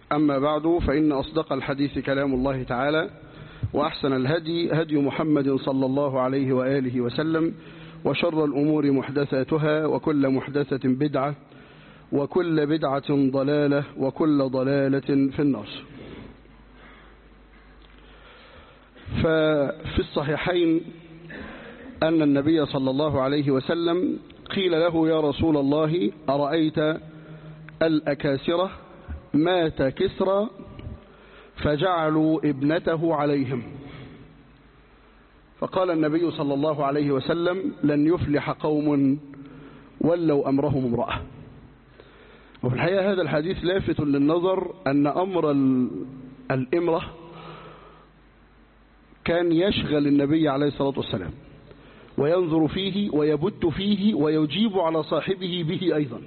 أما بعد فإن أصدق الحديث كلام الله تعالى وأحسن الهدي هدي محمد صلى الله عليه وآله وسلم وشر الأمور محدثاتها وكل محدثة بدعة وكل بدعة ضلالة وكل ضلالة في النار ففي الصحيحين أن النبي صلى الله عليه وسلم قيل له يا رسول الله أرأيت الأكاسرة مات كسرى فجعلوا ابنته عليهم فقال النبي صلى الله عليه وسلم لن يفلح قوم ولوا أمرهم امرأة وفي الحقيقة هذا الحديث لافت للنظر أن أمر الإمرة كان يشغل النبي عليه الصلاة والسلام وينظر فيه ويبت فيه ويجيب على صاحبه به أيضا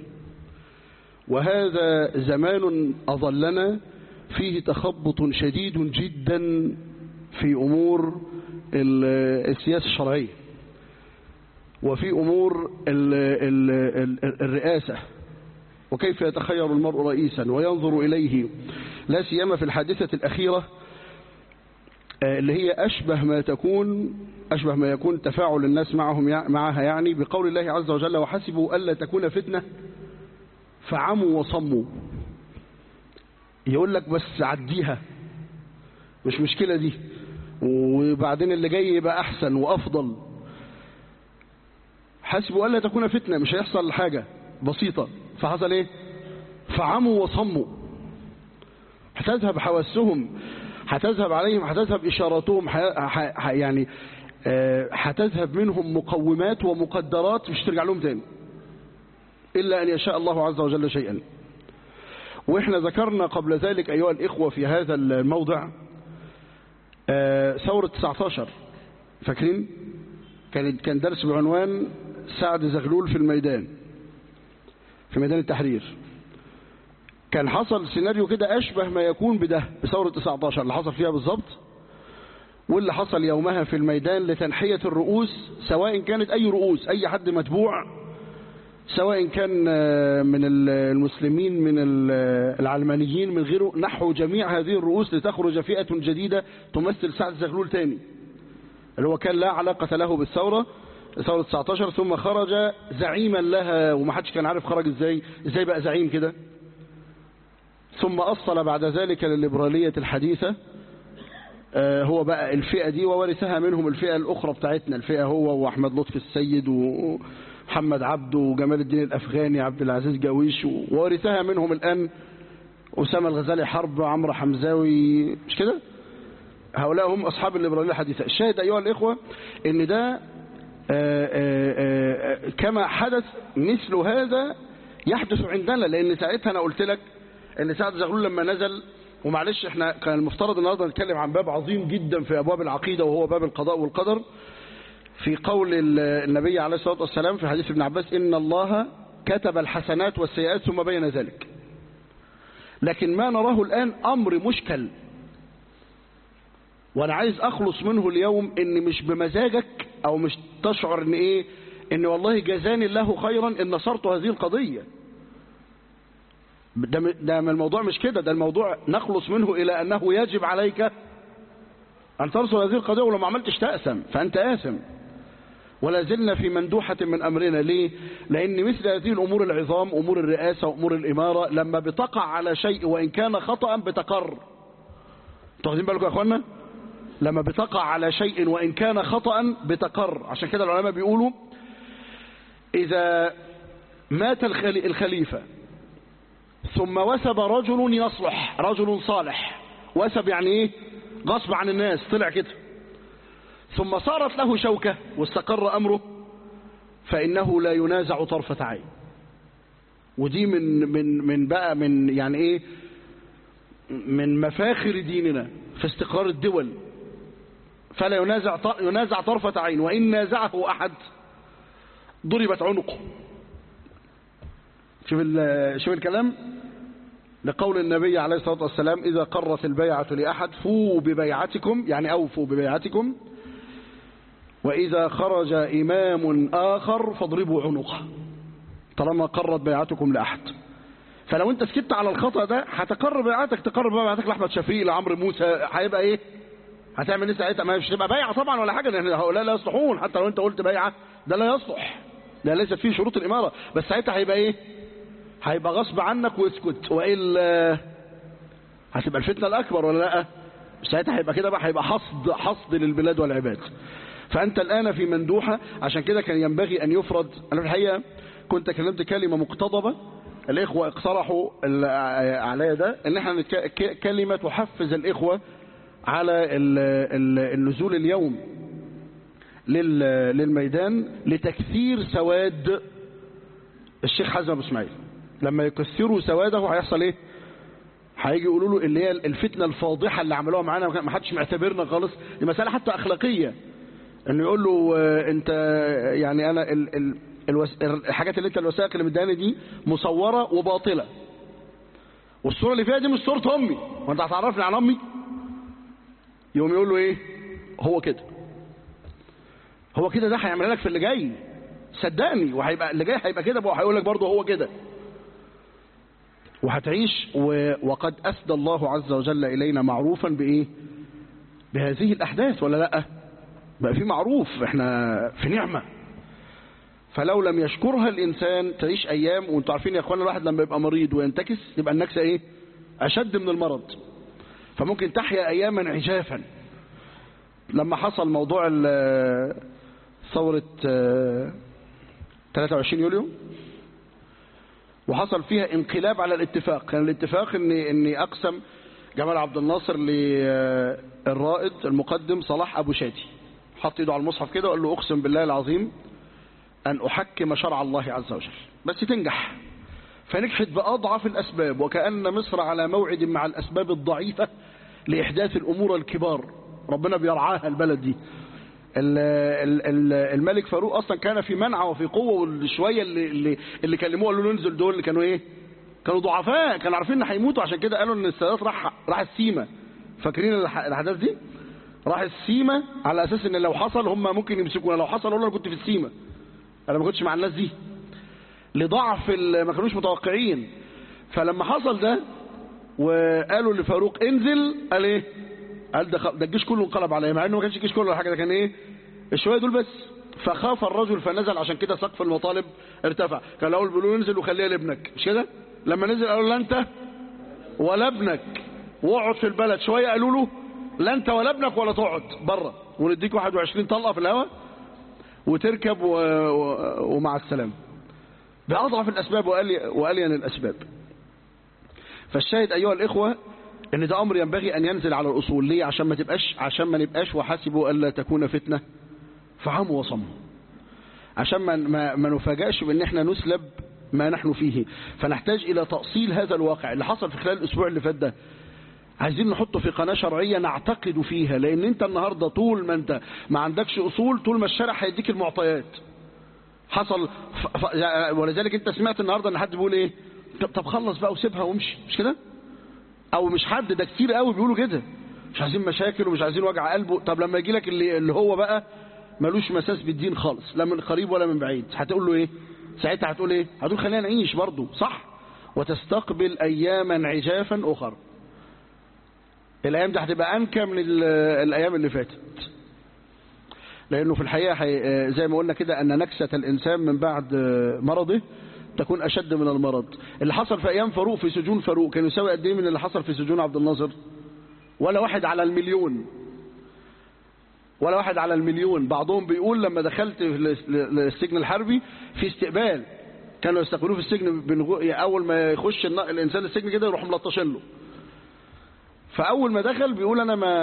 وهذا زمان أظلنا فيه تخبط شديد جدا في أمور السياسة الشرعية وفي أمور ال ال ال الرئاسة وكيف يتخير المرء رئيسا وينظر إليه لا سيما في الحادثة الأخيرة اللي هي أشبه ما تكون أشبه ما يكون تفاعل الناس معهم معها يعني بقول الله عز وجل وحسبوا ألا تكون فتنة فعموا وصموا يقول لك بس عديها مش مشكلة دي وبعدين اللي جاي يبقى أحسن وأفضل حسبوا ألا تكون فتنة مش هيحصل حاجة بسيطة فحصل ايه فعموا وصموا هتذهب حواسهم هتذهب عليهم هتذهب إشاراتهم يعني هتذهب منهم مقومات ومقدرات مش ترجع لهم تاني إلا أن يشاء الله عز وجل شيئا وإحنا ذكرنا قبل ذلك أيها الإخوة في هذا الموضع ثورة 19 فاكرين كان كان درس بعنوان سعد زغلول في الميدان في ميدان التحرير كان حصل سيناريو كده أشبه ما يكون بده بثورة 19 اللي حصل فيها بالظبط واللي حصل يومها في الميدان لتنحية الرؤوس سواء كانت أي رؤوس أي حد متبوع سواء كان من المسلمين من العلمانيين من غيره نحو جميع هذه الرؤوس لتخرج فئة جديدة تمثل سعد زغلول تاني اللي هو كان لا علاقة له بالثورة ثورة 19 ثم خرج زعيما لها ومحدش كان عارف خرج ازاي ازاي بقى زعيم كده ثم أصل بعد ذلك للليبرالية الحديثة هو بقى الفئة دي وورثها منهم الفئة الأخرى بتاعتنا الفئة هو وأحمد لطفي السيد ومحمد عبده وجمال الدين الأفغاني عبد العزيز جاويش وورثها منهم الآن أسامة الغزالي حرب عمرو حمزاوي مش كده هؤلاء هم أصحاب الليبرالية الحديثة الشاهد أيها الإخوة إن ده آآ آآ كما حدث مثل هذا يحدث عندنا لأن ساعتها أنا قلت لك ان سعد زغلول لما نزل ومعلش احنا كان المفترض النهارده نتكلم عن باب عظيم جدا في ابواب العقيده وهو باب القضاء والقدر في قول النبي عليه الصلاه والسلام في حديث ابن عباس ان الله كتب الحسنات والسيئات ثم بين ذلك لكن ما نراه الان امر مشكل وانا عايز اخلص منه اليوم ان مش بمزاجك او مش تشعر ان ايه ان والله جزاني الله خيرا ان نصرت هذه القضيه ده, ده الموضوع مش كده ده الموضوع نخلص منه إلى أنه يجب عليك أن ترسل هذه القضية ولو ما عملتش تأسم فأنت آثم ولا زلنا في مندوحة من أمرنا ليه لأن مثل هذه الأمور العظام أمور الرئاسة وأمور الإمارة لما بتقع على شيء وإن كان خطأ بتقر تاخدين بالكم يا أخوانا لما بتقع على شيء وإن كان خطأ بتقر عشان كده العلماء بيقولوا إذا مات الخليفة ثم وسب رجل يصلح رجل صالح وسب يعني ايه غصب عن الناس طلع كده ثم صارت له شوكة واستقر أمره فإنه لا ينازع طرفة عين ودي من من من بقى من يعني ايه من مفاخر ديننا في استقرار الدول فلا ينازع ينازع طرفة عين وإن نازعه أحد ضربت عنقه شوف شوف الكلام لقول النبي عليه الصلاة والسلام إذا قرت البيعة لأحد فوا ببيعتكم يعني أوفوا ببيعتكم وإذا خرج إمام آخر فاضربوا عنقه طالما قرت بيعتكم لأحد فلو انت سكت على الخطأ ده هتقرب بيعتك تقرب بيعتك لأحمد شفيق لعمرو موسى هيبقى ايه هتعمل ايه ساعتها ما مش تبقى بيعه طبعا ولا حاجه لان هؤلاء لا يصلحون حتى لو انت قلت بيعه ده لا يصلح ده ليس فيه شروط الاماره بس ساعتها هيبقى ايه هيبقى غصب عنك واسكت والا هتبقى الفتنه الاكبر ولا لا ساعتها هيبقى كده بقى هيبقى حصد حصد للبلاد والعباد فانت الان في مندوحه عشان كده كان ينبغي ان يفرض انا في الحقيقه كنت كلمت كلمه مقتضبه الاخوه اقترحوا عليا ده ان احنا كلمه تحفز الاخوه على النزول اليوم للميدان لتكثير سواد الشيخ حزم ابو اسماعيل لما يكثروا سواده هيحصل ايه هيجي يقولوا له اللي هي الفتنه الفاضحه اللي عملوها معانا ما حدش معتبرنا خالص دي مساله حتى اخلاقيه انه يقول له انت يعني انا ال ال الوس... الحاجات اللي انت الوثائق اللي مداني دي مصوره وباطله والصوره اللي فيها دي مش صوره امي وانت هتعرفني عن امي يقوم يقول له ايه هو كده هو كده ده هيعمل لك في اللي جاي صدقني وهيبقى اللي جاي هيبقى كده وهيقول لك برضه هو كده وهتعيش و... وقد اسدى الله عز وجل الينا معروفا بايه بهذه الاحداث ولا لا بقى في معروف احنا في نعمه فلو لم يشكرها الانسان تعيش ايام وانتوا عارفين يا اخوانا الواحد لما يبقى مريض وينتكس يبقى النكسه ايه اشد من المرض فممكن تحيا اياما عجافا لما حصل موضوع ثورة 23 يوليو وحصل فيها انقلاب على الاتفاق كان الاتفاق ان ان اقسم جمال عبد الناصر للرائد المقدم صلاح ابو شادي حط ايده على المصحف كده وقال له اقسم بالله العظيم ان احكم شرع الله عز وجل بس تنجح فنجحت باضعف الاسباب وكان مصر على موعد مع الاسباب الضعيفه لاحداث الامور الكبار ربنا بيرعاها البلد دي الملك فاروق اصلا كان في منع وفي قوه والشويه اللي اللي, اللي كلموه قالوا له انزل دول اللي كانوا ايه كانوا ضعفاء كانوا عارفين ان هيموتوا عشان كده قالوا ان السادات راح راح السيما فاكرين الاحداث دي راح السيما على اساس ان لو حصل هم ممكن يمسكونا لو حصل انا كنت في السيما انا ما كنتش مع الناس دي لضعف ما كانوش متوقعين فلما حصل ده وقالوا لفاروق انزل قال ايه قال ده, ده الجيش كله انقلب عليه مع انه ما كانش الجيش كله ولا حاجه ده كان ايه الشويه دول بس فخاف الرجل فنزل عشان كده سقف المطالب ارتفع كان الاول بيقولوا انزل وخليها لابنك مش كده لما نزل قالوا لا انت ولا ابنك واقعد في البلد شويه قالوا له لا انت ولا ابنك ولا تقعد بره ونديك 21 طلقه في الهواء وتركب و... و... ومع السلامه باضعف الاسباب وألي... والين الاسباب فالشاهد ايها الاخوه ان ده امر ينبغي ان ينزل على الاصول ليه عشان ما تبقاش عشان ما نبقاش وحسبوا الا تكون فتنه فعموا وصموا عشان ما ما, ما نفاجئش بان احنا نسلب ما نحن فيه فنحتاج الى تاصيل هذا الواقع اللي حصل في خلال الاسبوع اللي فات ده عايزين نحطه في قناه شرعيه نعتقد فيها لان انت النهارده طول ما انت ما عندكش اصول طول ما الشارع هيديك المعطيات حصل ف... ف... ولذلك انت سمعت النهارده ان حد بيقول ايه طب خلص بقى وسيبها وامشي مش كده او مش حد ده كتير قوي بيقولوا كده مش عايزين مشاكل ومش عايزين وجع قلبه طب لما يجي لك اللي, اللي هو بقى ملوش مساس بالدين خالص لا من قريب ولا من بعيد هتقول له ايه ساعتها هتقول ايه هتقول خلينا نعيش برضه صح وتستقبل اياما عجافا اخر الايام دي هتبقى انكى من الايام اللي فاتت لانه في الحقيقه حي... زي ما قلنا كده ان نكسه الانسان من بعد مرضه تكون اشد من المرض اللي حصل في ايام فاروق في سجون فاروق كان يساوي قد ايه من اللي حصل في سجون عبد الناصر ولا واحد على المليون ولا واحد على المليون بعضهم بيقول لما دخلت السجن الحربي في استقبال كانوا يستقبلوه في السجن بنغو... اول ما يخش الانسان السجن كده يروح ملطشين له فاول ما دخل بيقول انا ما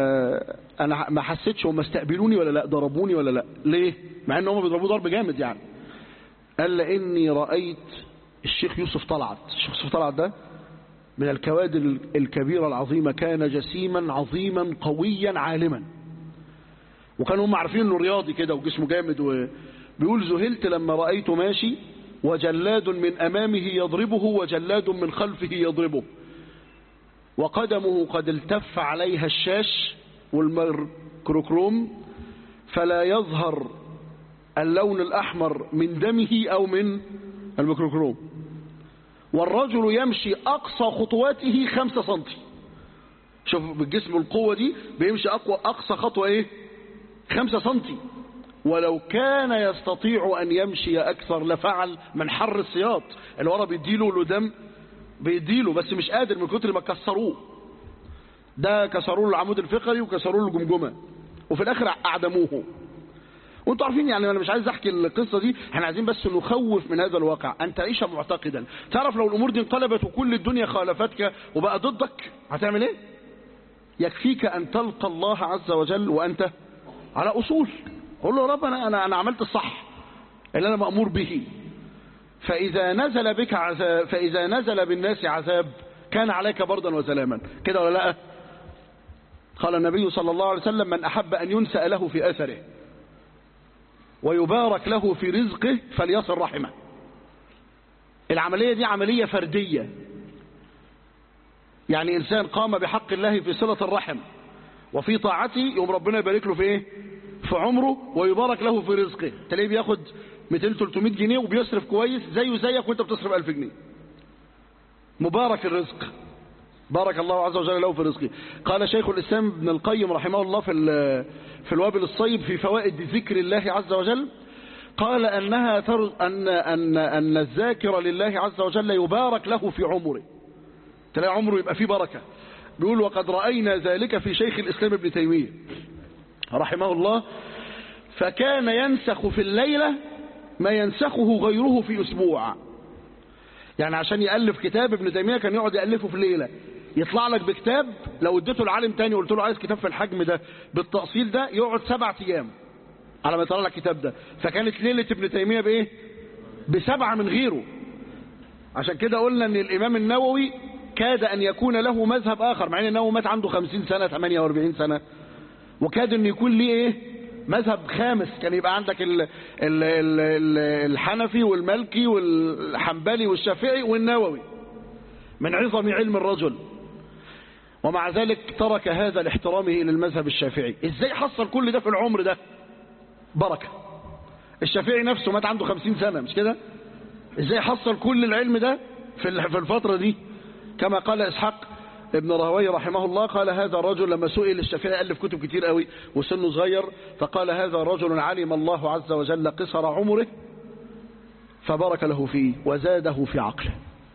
انا ما حسيتش هم استقبلوني ولا لا ضربوني ولا لا ليه مع ان هم بيضربوه ضرب جامد يعني قال لاني رايت الشيخ يوسف طلعت الشيخ يوسف طلعت ده من الكوادر الكبيره العظيمه كان جسيما عظيما قويا عالما وكانوا هم عارفين انه رياضي كده وجسمه جامد وبيقول ذهلت لما رايته ماشي وجلاد من امامه يضربه وجلاد من خلفه يضربه وقدمه قد التف عليها الشاش والميكروكروم فلا يظهر اللون الأحمر من دمه أو من الميكروكروم والرجل يمشي أقصى خطواته خمسة سنتي شوف بالجسم القوة دي بيمشي أقوى أقصى خطوة إيه خمسة سنتي ولو كان يستطيع أن يمشي أكثر لفعل من حر السياط اللي ورا بيديله له دم بيديله بس مش قادر من كتر ما كسروه ده كسروا له العمود الفقري وكسروا له الجمجمة وفي الآخر أعدموه وانتوا عارفين يعني انا مش عايز احكي القصه دي احنا عايزين بس نخوف من هذا الواقع ان تعيش معتقدا تعرف لو الامور دي انقلبت وكل الدنيا خالفتك وبقى ضدك هتعمل ايه يكفيك ان تلقى الله عز وجل وانت على اصول قول له يا رب انا انا انا عملت الصح اللي انا مامور به فاذا نزل بك عذاب فاذا نزل بالناس عذاب كان عليك بردا وسلاما كده ولا لا قال النبي صلى الله عليه وسلم من احب ان ينسأ له في اثره ويبارك له في رزقه فليصل رحمه العملية دي عملية فردية يعني إنسان قام بحق الله في صلة الرحم وفي طاعته يوم ربنا يبارك له في إيه في عمره ويبارك له في رزقه تلاقيه بياخد 200-300 جنيه وبيصرف كويس زيه زيك وانت بتصرف 1000 جنيه مبارك الرزق بارك الله عز وجل له في رزقه قال شيخ الإسلام ابن القيم رحمه الله في في الوابل الصيب في فوائد ذكر الله عز وجل قال أنها تر... أن, أن, أن الذاكر لله عز وجل يبارك له في عمره تلاقي عمره يبقى فيه بركة بيقول وقد رأينا ذلك في شيخ الإسلام ابن تيمية رحمه الله فكان ينسخ في الليلة ما ينسخه غيره في أسبوع يعني عشان يألف كتاب ابن تيمية كان يقعد يألفه في الليلة يطلع لك بكتاب لو اديته العالم تاني وقلت له عايز كتاب في الحجم ده بالتأصيل ده يقعد سبع ايام على ما يطلع لك الكتاب ده فكانت ليلة ابن تيمية بايه بسبعة من غيره عشان كده قلنا ان الامام النووي كاد ان يكون له مذهب اخر مع ان النووي مات عنده خمسين سنة 48 سنة وكاد ان يكون ليه ايه مذهب خامس كان يبقى عندك ال ال ال الحنفي والمالكي والحنبلي والشافعي والنووي من عظم علم الرجل ومع ذلك ترك هذا لاحترامه إلى المذهب الشافعي ازاي حصل كل ده في العمر ده بركة الشافعي نفسه مات عنده خمسين سنة مش كده ازاي حصل كل العلم ده في الفترة دي كما قال إسحاق ابن راهوي رحمه الله قال هذا الرجل لما سئل الشافعي ألف كتب كتير قوي وسنه صغير فقال هذا رجل علم الله عز وجل قصر عمره فبارك له فيه وزاده في عقله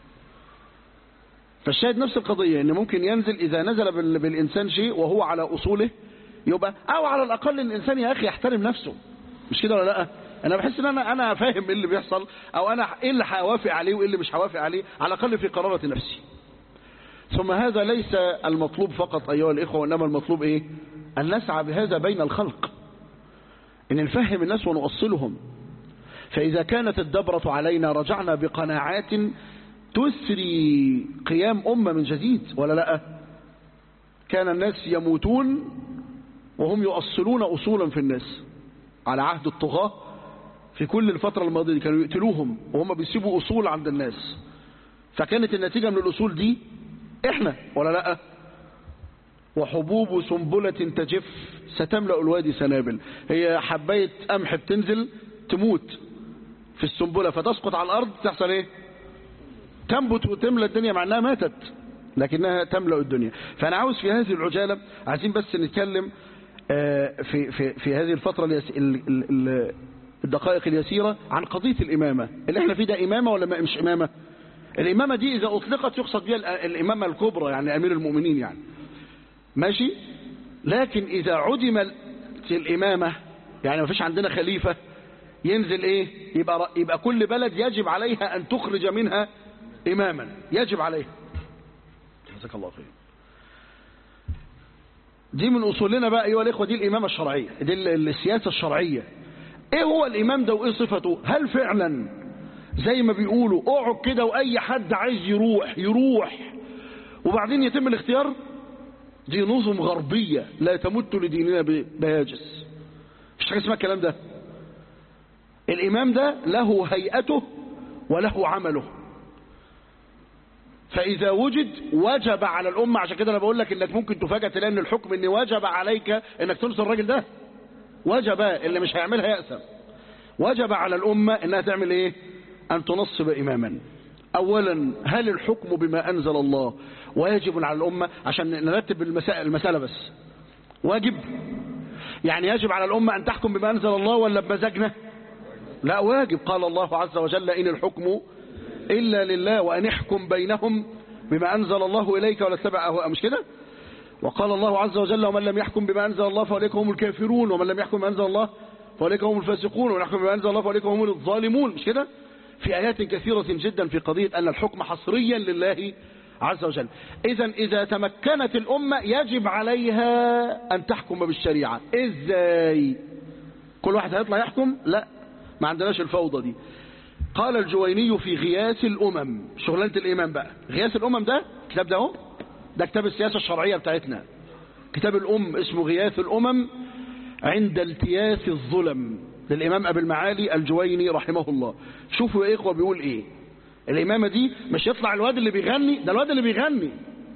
فالشاهد نفس القضية ان ممكن ينزل اذا نزل بالانسان شيء وهو على اصوله يبقى او على الاقل الانسان يا اخي يحترم نفسه مش كده ولا لا انا بحس ان انا انا فاهم ايه اللي بيحصل او انا ايه اللي هوافق عليه وايه اللي مش هوافق عليه على الاقل في قرارة نفسي ثم هذا ليس المطلوب فقط ايها الاخوة وانما المطلوب ايه ان نسعى بهذا بين الخلق ان نفهم الناس ونؤصلهم فاذا كانت الدبرة علينا رجعنا بقناعات تسري قيام أمة من جديد ولا لا كان الناس يموتون وهم يؤصلون أصولا في الناس على عهد الطغاة في كل الفترة الماضية كانوا يقتلوهم وهم بيسيبوا أصول عند الناس فكانت النتيجة من الأصول دي إحنا ولا لا وحبوب سنبلة تجف ستملأ الوادي سنابل هي حباية قمح بتنزل تموت في السنبلة فتسقط على الأرض تحصل إيه تنبت وتملى الدنيا مع انها ماتت لكنها تملأ الدنيا فأنا عاوز في هذه العجالة عايزين بس نتكلم في, في, في هذه الفترة الدقائق اليسيرة عن قضية الإمامة اللي احنا فيه ده إمامة ولا مش إمامة الإمامة دي إذا أطلقت يقصد بها الإمامة الكبرى يعني أمير المؤمنين يعني ماشي لكن إذا عدم الإمامة يعني ما فيش عندنا خليفة ينزل إيه يبقى, يبقى كل بلد يجب عليها أن تخرج منها إماما يجب عليه جزاك الله خير دي من أصولنا بقى أيها الإخوة دي الإمامة الشرعية دي السياسة الشرعية إيه هو الإمام ده وإيه صفته هل فعلا زي ما بيقولوا اقعد كده وأي حد عايز يروح يروح وبعدين يتم الاختيار دي نظم غربية لا تمت لديننا بهاجس مش حاجة اسمها الكلام ده الإمام ده له هيئته وله عمله فإذا وجد وجب على الأمة عشان كده أنا بقول لك إنك ممكن تفاجأ تلاقي إن الحكم إن وجب عليك إنك تنصر الراجل ده وجب اللي مش هيعملها يأسم وجب على الأمة إنها تعمل إيه أن تنصب إماما اولا هل الحكم بما انزل الله واجب على الامه عشان نرتب المسائل المساله بس واجب يعني يجب على الامه ان تحكم بما انزل الله ولا بمزاجنا لا واجب قال الله عز وجل ان الحكم الا لله وان احكم بينهم بما انزل الله اليك ولا تتبع اهواء مش كده وقال الله عز وجل ومن لم يحكم بما انزل الله فاولئك هم الكافرون ومن لم يحكم بما انزل الله فاولئك هم الفاسقون ومن يحكم بما انزل الله فاولئك هم الظالمون مش كده في آيات كثيرة جدا في قضية أن الحكم حصريا لله عز وجل إذا إذا تمكنت الأمة يجب عليها أن تحكم بالشريعة إزاي كل واحد هيطلع يحكم لا ما عندناش الفوضى دي قال الجويني في غياث الأمم شغلانة الإمام بقى غياث الأمم ده كتاب ده هو ده كتاب السياسة الشرعية بتاعتنا كتاب الأم اسمه غياث الأمم عند التياس الظلم للإمام أبي المعالي الجويني رحمه الله شوفوا يا إخوة بيقول إيه الإمامة دي مش يطلع الواد اللي بيغني ده الواد اللي بيغني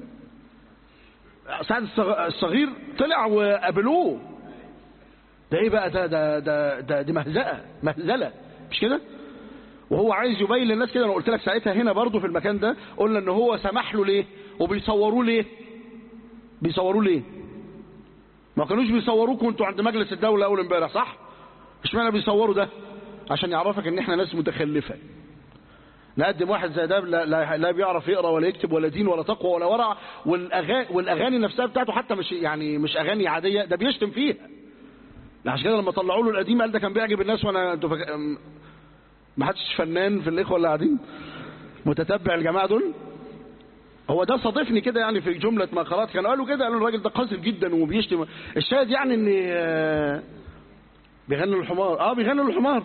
سعد الصغير طلع وقابلوه ده ايه بقى ده ده ده, ده دي مهزأة مهزلة مش كده وهو عايز يبين للناس كده انا قلت لك ساعتها هنا برضه في المكان ده قلنا ان هو سمح له ليه وبيصوروه ليه بيصوروه ليه ما كانوش بيصوروك وانتوا عند مجلس الدولة اول امبارح صح اشمعنى بيصوروا ده عشان يعرفك ان احنا ناس متخلفة نقدم واحد زي ده لا, لا, لا بيعرف يقرا ولا يكتب ولا دين ولا تقوى ولا ورع والاغاني والاغاني نفسها بتاعته حتى مش يعني مش اغاني عاديه ده بيشتم فيها عشان كده لما طلعوا له القديم قال ده كان بيعجب الناس وانا انتوا فك... ما حدش فنان في الاخوه اللي قاعدين متتبع الجماعه دول هو ده صادفني كده يعني في جمله مقالات كانوا قالوا كده قالوا الراجل ده قذر جدا وبيشتم الشاهد يعني ان بيغني الحمار اه بيغني الحمار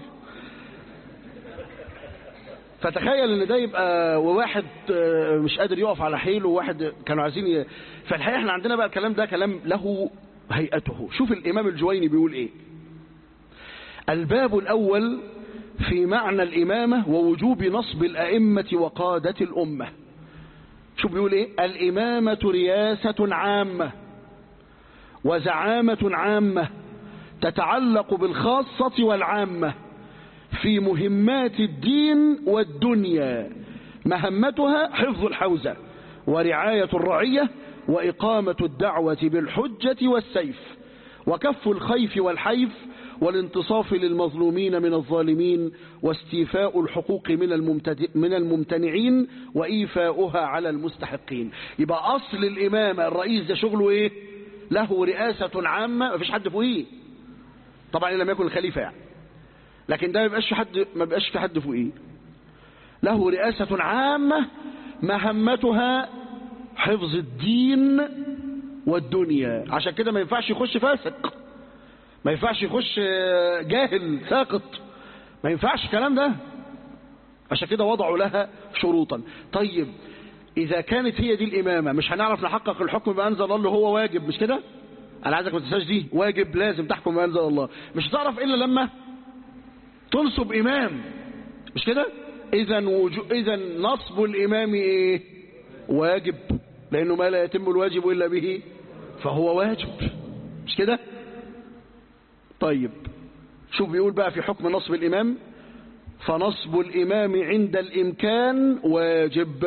فتخيل ان ده يبقى وواحد مش قادر يقف على حيله وواحد كانوا عايزين ي... فالحقيقه احنا عندنا بقى الكلام ده كلام له هيئته شوف الامام الجويني بيقول ايه الباب الاول في معنى الامامه ووجوب نصب الائمه وقاده الامه شوف بيقول ايه الامامه رياسه عامه وزعامه عامه تتعلق بالخاصه والعامه في مهمات الدين والدنيا مهمتها حفظ الحوزة ورعاية الرعية وإقامة الدعوة بالحجة والسيف وكف الخيف والحيف والانتصاف للمظلومين من الظالمين واستيفاء الحقوق من من الممتنعين وإيفاؤها على المستحقين يبقى أصل الإمامة الرئيس ده شغله إيه له رئاسة عامة مفيش حد فوقيه طبعا لم يكن الخليفة يعني لكن ده ما بيبقاش حد ما بيبقاش في حد فوقيه له رئاسة عامة مهمتها حفظ الدين والدنيا عشان كده ما ينفعش يخش فاسق ما ينفعش يخش جاهل ساقط ما ينفعش الكلام ده عشان كده وضعوا لها شروطا طيب إذا كانت هي دي الإمامة مش هنعرف نحقق الحكم بأنزل الله اللي هو واجب مش كده أنا عايزك ما تنساش دي واجب لازم تحكم بأنزل الله مش هتعرف إلا لما تنصب إمام مش كده إذا وجو... إذا نصب الإمام إيه واجب لأنه ما لا يتم الواجب إلا به فهو واجب مش كده طيب شوف بيقول بقى في حكم نصب الإمام فنصب الإمام عند الإمكان واجب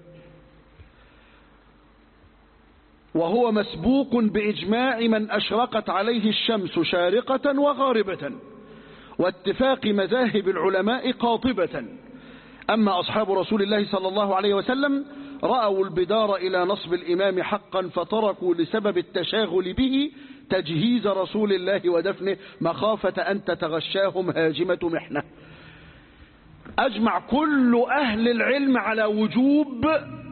وهو مسبوق بإجماع من أشرقت عليه الشمس شارقة وغاربة واتفاق مذاهب العلماء قاطبة أما أصحاب رسول الله صلى الله عليه وسلم رأوا البدار إلى نصب الإمام حقا فتركوا لسبب التشاغل به تجهيز رسول الله ودفنه مخافة أن تتغشاهم هاجمة محنة أجمع كل أهل العلم على وجوب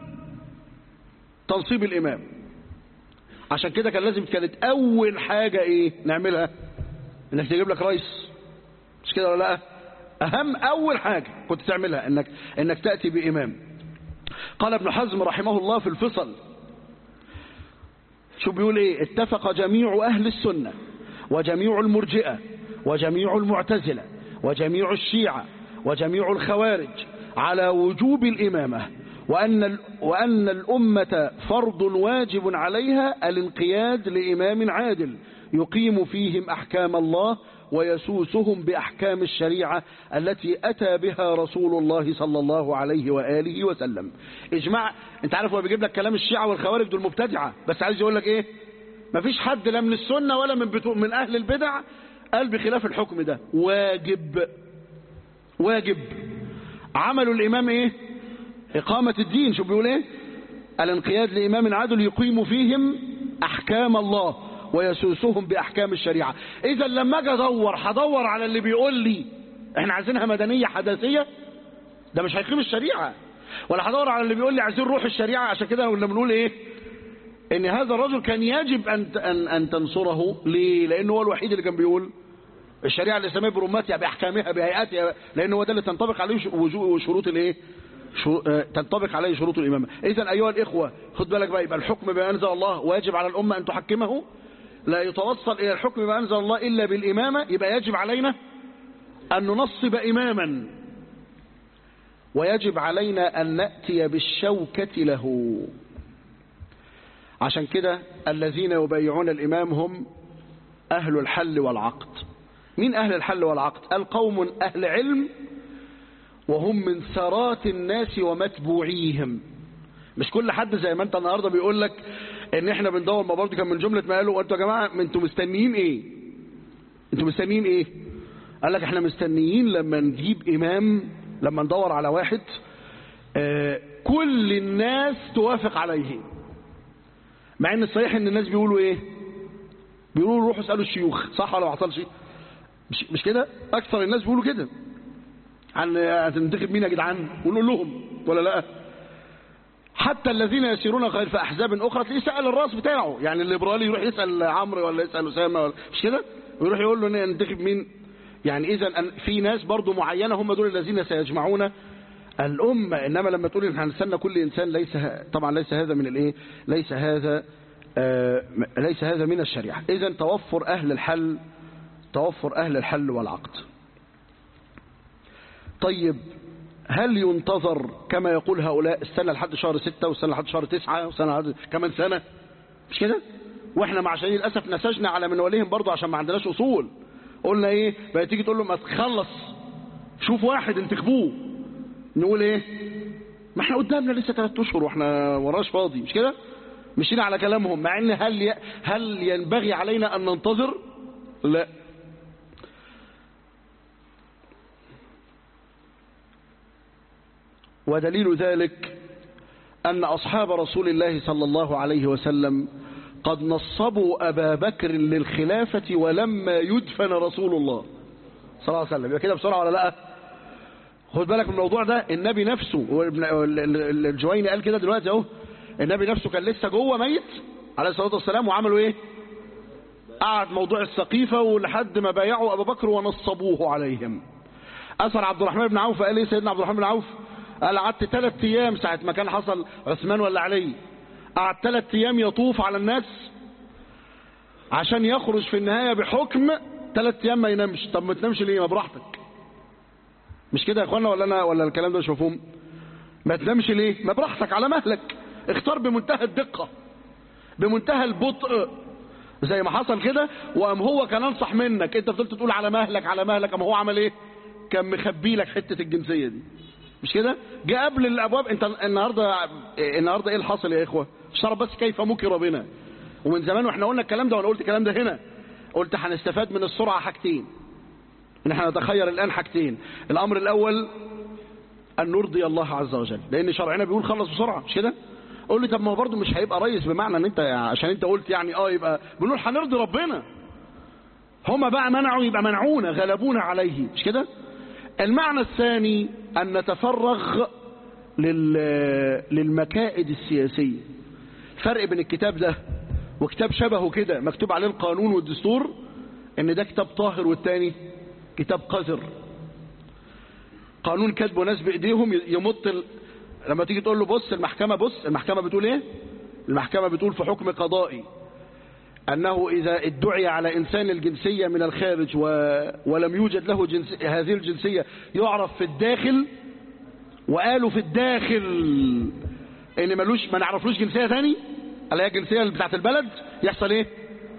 تنصيب الإمام عشان كده كان لازم كانت أول حاجة إيه نعملها إنك تجيب لك رئيس مش كده ولا لا أهم أول حاجة كنت تعملها إنك, إنك تأتي بإمام قال ابن حزم رحمه الله في الفصل شو بيقول إيه اتفق جميع أهل السنة وجميع المرجئة وجميع المعتزلة وجميع الشيعة وجميع الخوارج على وجوب الإمامة وأن, وأن الأمة فرض واجب عليها الانقياد لإمام عادل يقيم فيهم أحكام الله ويسوسهم بأحكام الشريعة التي أتى بها رسول الله صلى الله عليه وآله وسلم إجماع أنت عارف هو بيجيب لك كلام الشيعة والخوارج دول مبتدعة بس عايز يقول لك إيه مفيش حد لا من السنة ولا من, بتو... من أهل البدع قال بخلاف الحكم ده واجب واجب عملوا الإمام إيه إقامة الدين شو بيقول إيه الانقياد لإمام عادل يقيم فيهم أحكام الله ويسوسهم بأحكام الشريعة إذا لما أجي أدور هدور على اللي بيقول لي إحنا عايزينها مدنية حداثية ده مش هيقيم الشريعة ولا هدور على اللي بيقول لي عايزين روح الشريعة عشان كده كنا بنقول إيه إن هذا الرجل كان يجب أن أن أن تنصره ليه؟ لأنه هو الوحيد اللي كان بيقول الشريعة الإسلامية برمتها بأحكامها بهيئاتها لأنه هو ده اللي تنطبق عليه وشروط الإيه؟ تنطبق عليه شروط الإمامة إذا أيها الإخوة خد بالك بقى يبقى الحكم بما أنزل الله واجب على الأمة أن تحكمه لا يتوصل إلى الحكم بما أنزل الله إلا بالإمامة يبقى يجب علينا أن ننصب إماما ويجب علينا أن نأتي بالشوكة له عشان كده الذين يبايعون الإمام هم أهل الحل والعقد مين أهل الحل والعقد القوم أهل علم وهم من ثرات الناس ومتبوعيهم مش كل حد زي ما انت النهارده بيقول لك ان احنا بندور ما برضه كان من جمله ما قالوا انتوا يا جماعه انتوا مستنيين ايه انتوا مستنيين ايه قال لك احنا مستنيين لما نجيب امام لما ندور على واحد آه كل الناس توافق عليه مع ان الصحيح ان الناس بيقولوا ايه بيقولوا روحوا اسالوا الشيوخ صح ولا ما حصلش مش, مش كده اكثر الناس بيقولوا كده عن هتنتخب مين يا جدعان ونقول لهم ولا لا حتى الذين يسيرون غير في احزاب اخرى تلاقيه سال الراس بتاعه يعني الليبرالي يروح يسال عمرو ولا يسال اسامه ولا مش كده ويروح يقول له ننتخب مين يعني اذا في ناس برضو معينه هم دول الذين سيجمعون الامه انما لما تقول ان هنستنى كل انسان ليس طبعا ليس هذا من الايه ليس هذا آه ليس هذا من الشريعه اذا توفر اهل الحل توفر اهل الحل والعقد طيب هل ينتظر كما يقول هؤلاء السنة لحد شهر ستة والسنة لحد شهر تسعة والسنة لحد كمان سنة مش كده واحنا مع شديد الأسف نسجنا على منوالهم برضه عشان ما عندناش أصول قلنا ايه بقى تيجي تقول له ما تخلص شوف واحد انتخبوه نقول ايه ما احنا قدامنا لسه ثلاث اشهر واحنا وراش فاضي مش كده مشينا على كلامهم مع ان هل ي... هل ينبغي علينا ان ننتظر لا ودليل ذلك أن أصحاب رسول الله صلى الله عليه وسلم قد نصبوا أبا بكر للخلافة ولما يدفن رسول الله صلى الله عليه وسلم يبقى كده بسرعة ولا لا خد بالك من الموضوع ده النبي نفسه الجويني قال كده دلوقتي اهو النبي نفسه كان لسه جوه ميت عليه الصلاة والسلام وعملوا ايه قعد موضوع السقيفة ولحد ما بايعوا أبا بكر ونصبوه عليهم أثر عبد الرحمن بن عوف قال ايه سيدنا عبد الرحمن بن عوف قال قعدت ثلاث ايام ساعة ما كان حصل عثمان ولا علي قعد ثلاث ايام يطوف على الناس عشان يخرج في النهاية بحكم ثلاث ايام ما ينامش طب ما تنامش ليه ما براحتك مش كده يا اخوانا ولا انا ولا الكلام ده مش مفهوم ما تنامش ليه ما براحتك على مهلك اختار بمنتهى الدقة بمنتهى البطء زي ما حصل كده وقام هو كان انصح منك انت فضلت تقول على مهلك على مهلك قام هو عمل ايه كان مخبي لك حتة الجنسية دي مش كده جاء قبل الابواب انت النهارده النهارده ايه الحاصل يا اخوه اشترى بس كيف مكر بنا ومن زمان واحنا قلنا الكلام ده وانا قلت الكلام ده هنا قلت هنستفاد من السرعه حاجتين ان احنا نتخير الان حاجتين الامر الاول ان نرضي الله عز وجل لان شرعنا بيقول خلص بسرعه مش كده قول لي طب ما هو برضه مش هيبقى ريس بمعنى ان انت عشان انت قلت يعني اه يبقى بنقول هنرضي ربنا هما بقى منعوا يبقى منعونا غلبونا عليه مش كده المعنى الثاني أن نتفرغ للمكائد السياسية فرق بين الكتاب ده وكتاب شبهه كده مكتوب عليه القانون والدستور ان ده كتاب طاهر والتاني كتاب قذر قانون كاتبه ناس بايديهم يمط ال... لما تيجي تقول له بص المحكمة بص المحكمة بتقول ايه المحكمة بتقول في حكم قضائي أنه إذا ادعي على إنسان الجنسية من الخارج و... ولم يوجد له جنس... هذه الجنسية يعرف في الداخل وقالوا في الداخل إن ملوش ما نعرفلوش جنسية ثاني اللي هي الجنسية بتاعت البلد يحصل إيه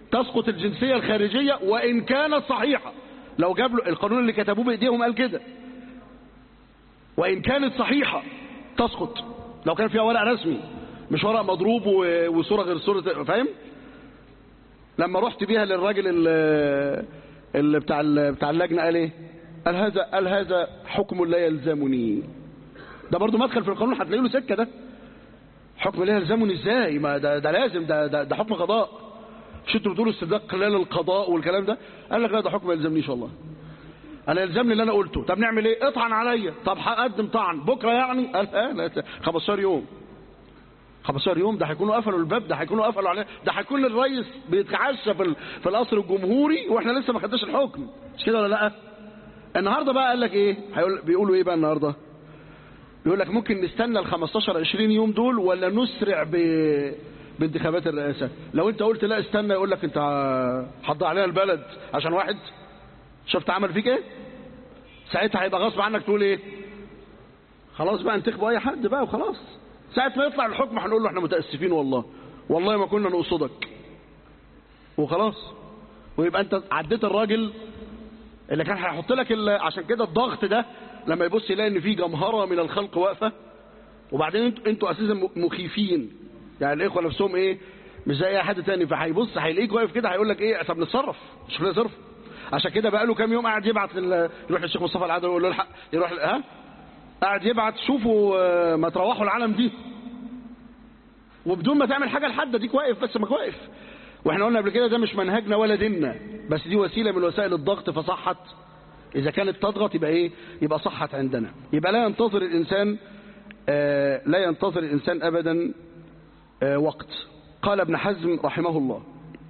تسقط الجنسية الخارجية وإن كانت صحيحة لو جاب له القانون اللي كتبوه بإيديهم قال كده وإن كانت صحيحة تسقط لو كان فيها ورق رسمي مش ورق مضروب و- وصورة غير صورة فاهم لما رحت بيها للراجل اللي, اللي بتاع ال- بتاع اللجنة قال ايه قال هذا قال هذا حكم لا يلزمني ده برضو مدخل في القانون هتلاقي له سكة ده حكم لا يلزمني ازاي ما ده, ده لازم ده, ده, ده حكم قضاء مش انتوا بتقولوا استدراك خلال القضاء والكلام ده قال لك لا ده حكم ما يلزمنيش والله انا يلزمني اللي انا قلته طب نعمل ايه اطعن عليا طب هقدم طعن بكره يعني قال لا لا 15 يوم 15 يوم ده هيكونوا قفلوا الباب ده هيكونوا قفلوا عليه ده هيكون الرئيس بيتعشى في ال- في القصر الجمهوري واحنا لسه ما خدناش الحكم مش كده ولا لا النهارده بقى قال لك ايه هيقول بيقولوا ايه بقى النهارده بيقول لك ممكن نستنى ال 15 20 يوم دول ولا نسرع ب بانتخابات الرئاسه لو انت قلت لا استنى يقول لك انت هتضيع علينا البلد عشان واحد شفت عمل فيك ايه ساعتها هيبقى غصب عنك تقول ايه خلاص بقى انتخبوا اي حد بقى وخلاص ساعة ما يطلع الحكم هنقول له احنا متأسفين والله والله ما كنا نقصدك وخلاص ويبقى انت عديت الراجل اللي كان هيحط لك ال- عشان كده الضغط ده لما يبص يلاقي ان في جمهرة من الخلق واقفة وبعدين انتوا انتوا اساسا م- مخيفين يعني الاخوه نفسهم ايه مش زي اي حد تاني فهيبص هيلاقيك واقف كده هيقول لك ايه طب نتصرف شوف لنا صرف عشان كده بقى له كام يوم قاعد يبعت لل... يروح للشيخ مصطفى العدوي يقول له الحق يروح ها قاعد يبعت شوفوا آه، ما تروحوا العالم دي وبدون ما تعمل حاجه لحد ديك واقف بس ما واقف واحنا قلنا قبل كده ده مش منهجنا ولا ديننا بس دي وسيله من وسائل الضغط فصحت اذا كانت تضغط يبقى ايه يبقى صحت عندنا يبقى لا ينتظر الانسان آه، لا ينتظر الانسان ابدا آه، وقت قال ابن حزم رحمه الله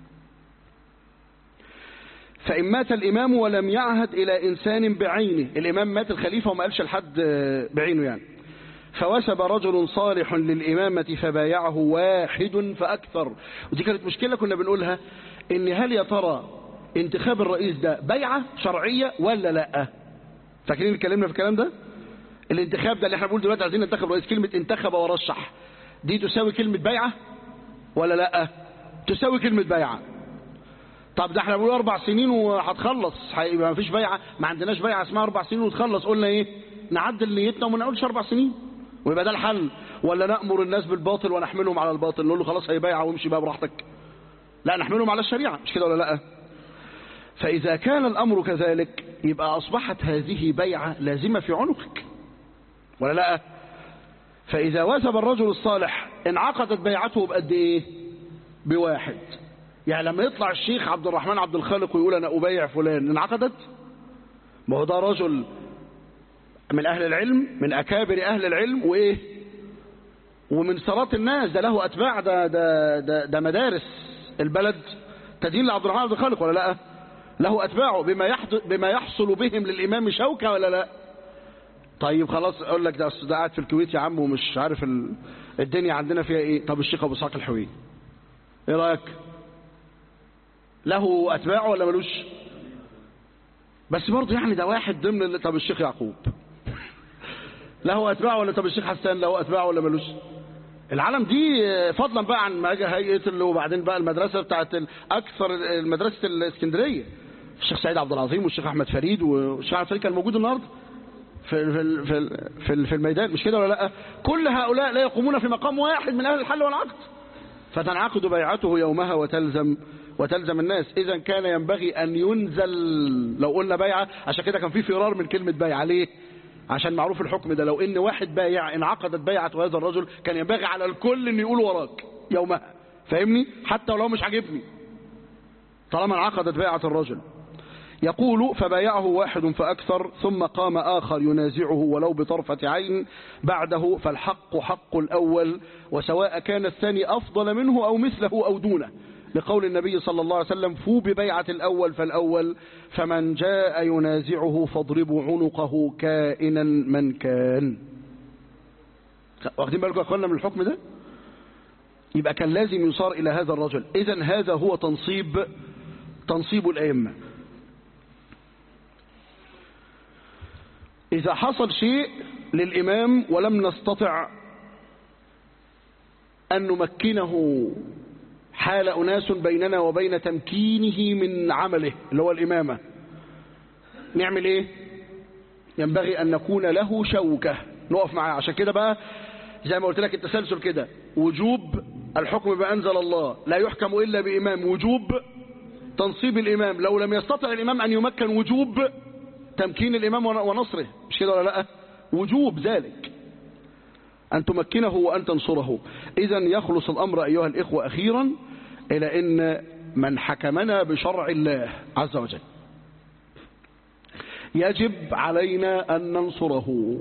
فإن مات الإمام ولم يعهد إلى إنسان بعينه الإمام مات الخليفة وما قالش لحد آه، بعينه يعني فوسب رجل صالح للإمامة فبايعه واحد فأكثر ودي كانت مشكلة كنا بنقولها إن هل يا ترى انتخاب الرئيس ده بيعة شرعية ولا لا فاكرين اتكلمنا في الكلام ده الانتخاب ده اللي احنا بنقول دلوقتي عايزين ننتخب رئيس كلمة انتخب ورشح دي تساوي كلمة بيعة ولا لا تساوي كلمة بيعة طب ده احنا بنقول اربع سنين وهتخلص هيبقى ما فيش بيعه ما عندناش بيعه اسمها اربع سنين وتخلص قلنا ايه نعدل نيتنا وما نقولش اربع سنين ويبقى ده الحل ولا نامر الناس بالباطل ونحملهم على الباطل نقول له خلاص هي بيعه وامشي بقى براحتك لا نحملهم على الشريعه مش كده ولا لا فاذا كان الامر كذلك يبقى اصبحت هذه بيعه لازمه في عنقك ولا لا فاذا وثب الرجل الصالح انعقدت بيعته بقد ايه بواحد يعني لما يطلع الشيخ عبد الرحمن عبد الخالق ويقول انا ابايع فلان انعقدت ما هو ده رجل من اهل العلم من اكابر اهل العلم وايه ومن صلاة الناس ده له اتباع ده ده ده, ده مدارس البلد تدين لعبد الرحمن عبد الخالق ولا لا له اتباعه بما يحدث بما يحصل بهم للامام شوكه ولا لا طيب خلاص اقول لك ده أصل ده قاعد في الكويت يا عم ومش عارف ال... الدنيا عندنا فيها ايه طب الشيخ ابو اسحاق الحويني ايه رايك له اتباع ولا ملوش بس برضه يعني ده واحد ضمن اللي طب الشيخ يعقوب له اتباع ولا طب الشيخ حسان له اتباع ولا ملوش العالم دي فضلا بقى عن ما جه هيئه اللي وبعدين بقى المدرسه بتاعت ال- اكثر مدرسه الاسكندريه الشيخ سعيد عبد العظيم والشيخ احمد فريد والشيخ احمد فريد كان موجود النهارده في في في في, في الميدان مش كده ولا لا كل هؤلاء لا يقومون في مقام واحد من اهل الحل والعقد فتنعقد بيعته يومها وتلزم وتلزم الناس اذا كان ينبغي ان ينزل لو قلنا بيعه عشان كده كان في فرار من كلمه بيعه ليه عشان معروف الحكم ده لو ان واحد بايع انعقدت بيعه هذا الرجل كان ينبغي على الكل ان يقول وراك يومها فاهمني حتى ولو مش عاجبني طالما انعقدت بيعه الرجل يقول فبايعه واحد فأكثر ثم قام آخر ينازعه ولو بطرفة عين بعده فالحق حق الأول وسواء كان الثاني أفضل منه أو مثله أو دونه لقول النبي صلى الله عليه وسلم فو ببيعة الأول فالأول فمن جاء ينازعه فاضربوا عنقه كائنا من كان واخدين بالكم يا أخوانا من الحكم ده يبقى كان لازم يصار إلى هذا الرجل إذا هذا هو تنصيب تنصيب الأئمة إذا حصل شيء للإمام ولم نستطع أن نمكنه حال أناس بيننا وبين تمكينه من عمله اللي هو الإمامة نعمل إيه ينبغي أن نكون له شوكة نقف معاه عشان كده بقى زي ما قلت لك التسلسل كده وجوب الحكم بأنزل الله لا يحكم إلا بإمام وجوب تنصيب الإمام لو لم يستطع الإمام أن يمكن وجوب تمكين الإمام ونصره مش كده ولا لا وجوب ذلك أن تمكنه وأن تنصره إذا يخلص الأمر أيها الإخوة أخيرا إلى أن من حكمنا بشرع الله عز وجل يجب علينا أن ننصره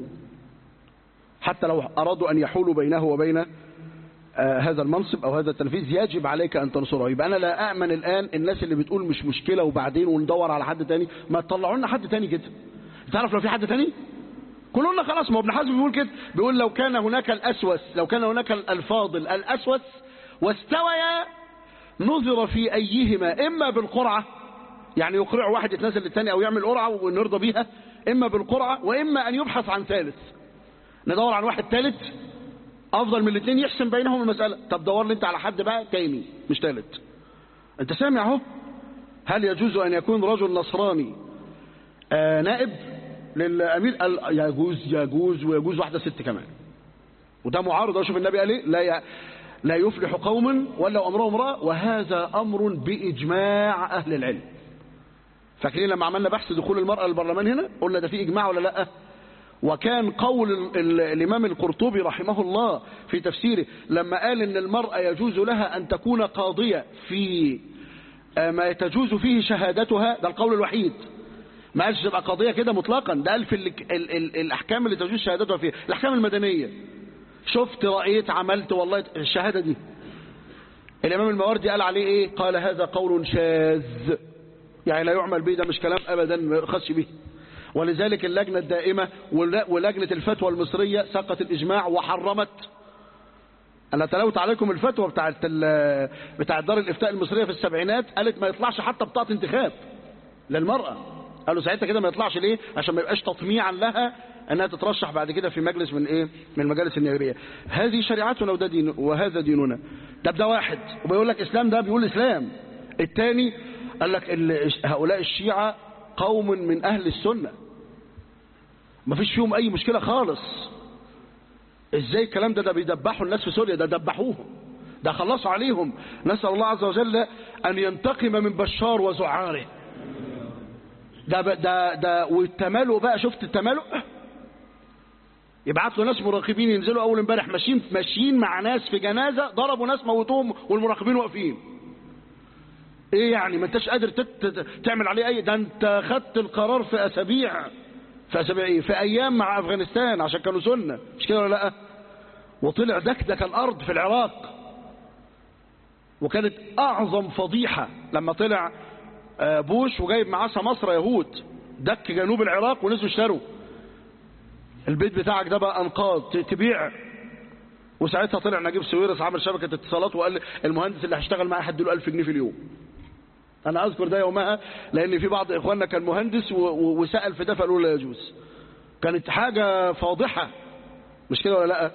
حتى لو أرادوا أن يحولوا بينه وبين آه هذا المنصب أو هذا التنفيذ يجب عليك أن تنصره يبقى أنا لا أأمن الآن الناس اللي بتقول مش مشكلة وبعدين وندور على حد تاني ما تطلعوا لنا حد تاني كده تعرف لو في حد تاني كلنا خلاص ما هو ابن حزم بيقول كده بيقول لو كان هناك الأسوس لو كان هناك الفاضل الأسوس واستويا نظر في أيهما إما بالقرعة يعني يقرع واحد يتنازل للتاني أو يعمل قرعة ونرضى بيها إما بالقرعة وإما أن يبحث عن ثالث ندور عن واحد ثالث أفضل من الاثنين يحسم بينهم المسألة طب دور لي أنت على حد بقى تاني مش ثالث أنت سامع اهو هل يجوز أن يكون رجل نصراني آه نائب للأمير قال يجوز يجوز ويجوز واحدة ست كمان وده معارض أشوف النبي قال ايه لا ي... لا يفلح قوم ولا أمرهم امرأة وهذا أمر بإجماع أهل العلم فاكرين لما عملنا بحث دخول المرأة للبرلمان هنا قلنا ده في إجماع ولا لأ وكان قول ال ال الإمام القرطبي رحمه الله في تفسيره لما قال إن المرأة يجوز لها أن تكون قاضية في ما تجوز فيه شهادتها ده القول الوحيد ما قالش تبقى قضية كده مطلقا ده قال في ال ال ال الأحكام اللي تجوز شهادتها فيها الأحكام المدنية شفت رأيت عملت والله الشهادة دي الإمام المواردي قال عليه إيه قال هذا قول شاذ يعني لا يعمل به ده مش كلام أبدا ما يؤخذش به ولذلك اللجنة الدائمة ولجنة الفتوى المصرية سقط الإجماع وحرمت أنا تلوت عليكم الفتوى بتاعت بتاعت دار الإفتاء المصرية في السبعينات قالت ما يطلعش حتى بطاقة انتخاب للمرأة قالوا ساعتها كده ما يطلعش ليه عشان ما يبقاش تطميعا لها انها تترشح بعد كده في مجلس من ايه من المجالس النيابيه هذه شريعتنا وده دين وهذا ديننا ده ده واحد وبيقول لك اسلام ده بيقول اسلام الثاني قال لك هؤلاء الشيعة قوم من اهل السنه ما فيش فيهم اي مشكله خالص ازاي الكلام ده ده بيدبحوا الناس في سوريا ده دبحوهم ده خلصوا عليهم نسال الله عز وجل ان ينتقم من بشار وزعاره ده ده ده والتمالؤ بقى شفت التمالؤ يبعت له ناس مراقبين ينزلوا اول امبارح ماشيين ماشيين مع ناس في جنازه ضربوا ناس موتوهم والمراقبين واقفين ايه يعني ما انتش قادر تت... تعمل عليه اي ده انت خدت القرار في اسابيع في اسابيع ايه في ايام مع افغانستان عشان كانوا سنه مش كده ولا لا وطلع دكدك الارض في العراق وكانت اعظم فضيحه لما طلع بوش وجايب معاه سماسرة يهود دك جنوب العراق ونزلوا اشتروا البيت بتاعك ده بقى انقاض تبيع وساعتها طلع نجيب سويرس عامل شبكة اتصالات وقال المهندس اللي هيشتغل معاه هديله 1000 جنيه في اليوم انا اذكر ده يومها لان في بعض اخواننا كان مهندس وسأل في ده فقالوا لا يجوز كانت حاجة فاضحة مش كده ولا لا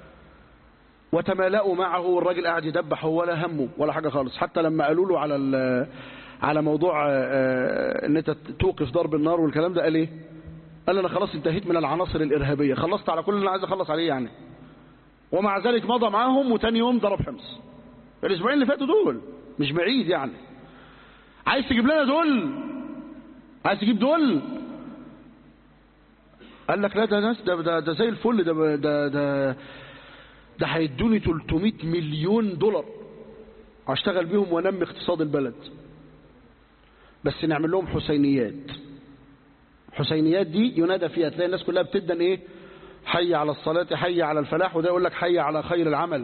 وتمالأوا معه والراجل قاعد يدبح هو ولا همه ولا حاجة خالص حتى لما قالوا له على على موضوع ان انت توقف ضرب النار والكلام ده قال ايه قال انا خلاص انتهيت من العناصر الارهابيه خلصت على كل اللي انا عايز اخلص عليه يعني ومع ذلك مضى معاهم وتاني يوم ضرب حمص الاسبوعين اللي فاتوا دول مش بعيد يعني عايز تجيب لنا دول عايز تجيب دول قال لك لا ده ناس ده ده, ده زي الفل ده ده ده ده هيدوني 300 مليون دولار اشتغل بيهم وانمي اقتصاد البلد بس نعمل لهم حسينيات حسينيات دي ينادى فيها تلاقي الناس كلها بتدن ايه حي على الصلاة حي على الفلاح وده يقول لك حي على خير العمل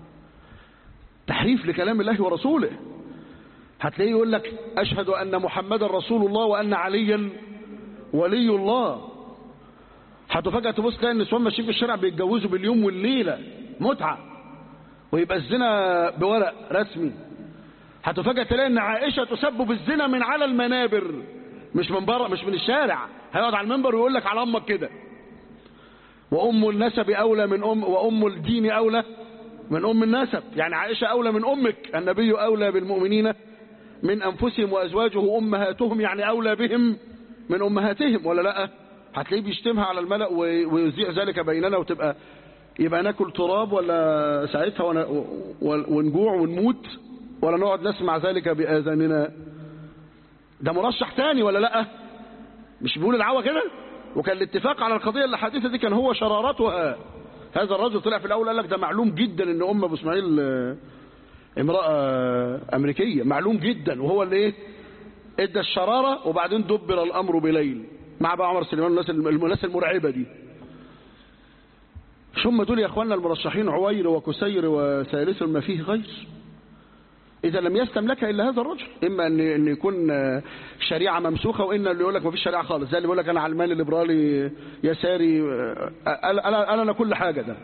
تحريف لكلام الله ورسوله هتلاقيه يقول لك أشهد أن محمدا رسول الله وأن عليا ولي الله هتفاجأ تبص تلاقي النسوان ماشيين في الشارع بيتجوزوا باليوم والليلة متعة ويبقى الزنا بورق رسمي هتفاجأ تلاقي ان عائشة تسب بالزنا من على المنابر مش من بره مش من الشارع هيقعد على المنبر ويقول لك على امك كده وام النسب اولى من ام وام الدين اولى من أم النسب يعني عائشة أولى من أمك النبي أولى بالمؤمنين من أنفسهم وأزواجه أمهاتهم يعني أولى بهم من أمهاتهم ولا لا هتلاقيه بيشتمها على الملأ ويذيع ذلك بيننا وتبقى يبقى ناكل تراب ولا ساعتها ونجوع ونموت ولا نقعد نسمع ذلك بآذاننا ده مرشح تاني ولا لا مش بيقول العوا كده وكان الاتفاق على القضية الحديثة دي كان هو شرارتها هذا الرجل طلع في الأول قال لك ده معلوم جدا ان أم أبو إسماعيل امرأة أمريكية معلوم جدا وهو اللي ايه ادى الشرارة وبعدين دبر الأمر بليل مع بقى عمر سليمان الناس الناس المرعبة دي ثم دول يا اخواننا المرشحين عوير وكسير وثالث ما فيه غير إذا لم يسلم لك إلا هذا الرجل إما أن أن يكون شريعة ممسوخة وإن اللي يقول لك ما فيش شريعة خالص زي اللي بيقول لك أنا علماني ليبرالي يساري أنا أنا أنا كل حاجة ده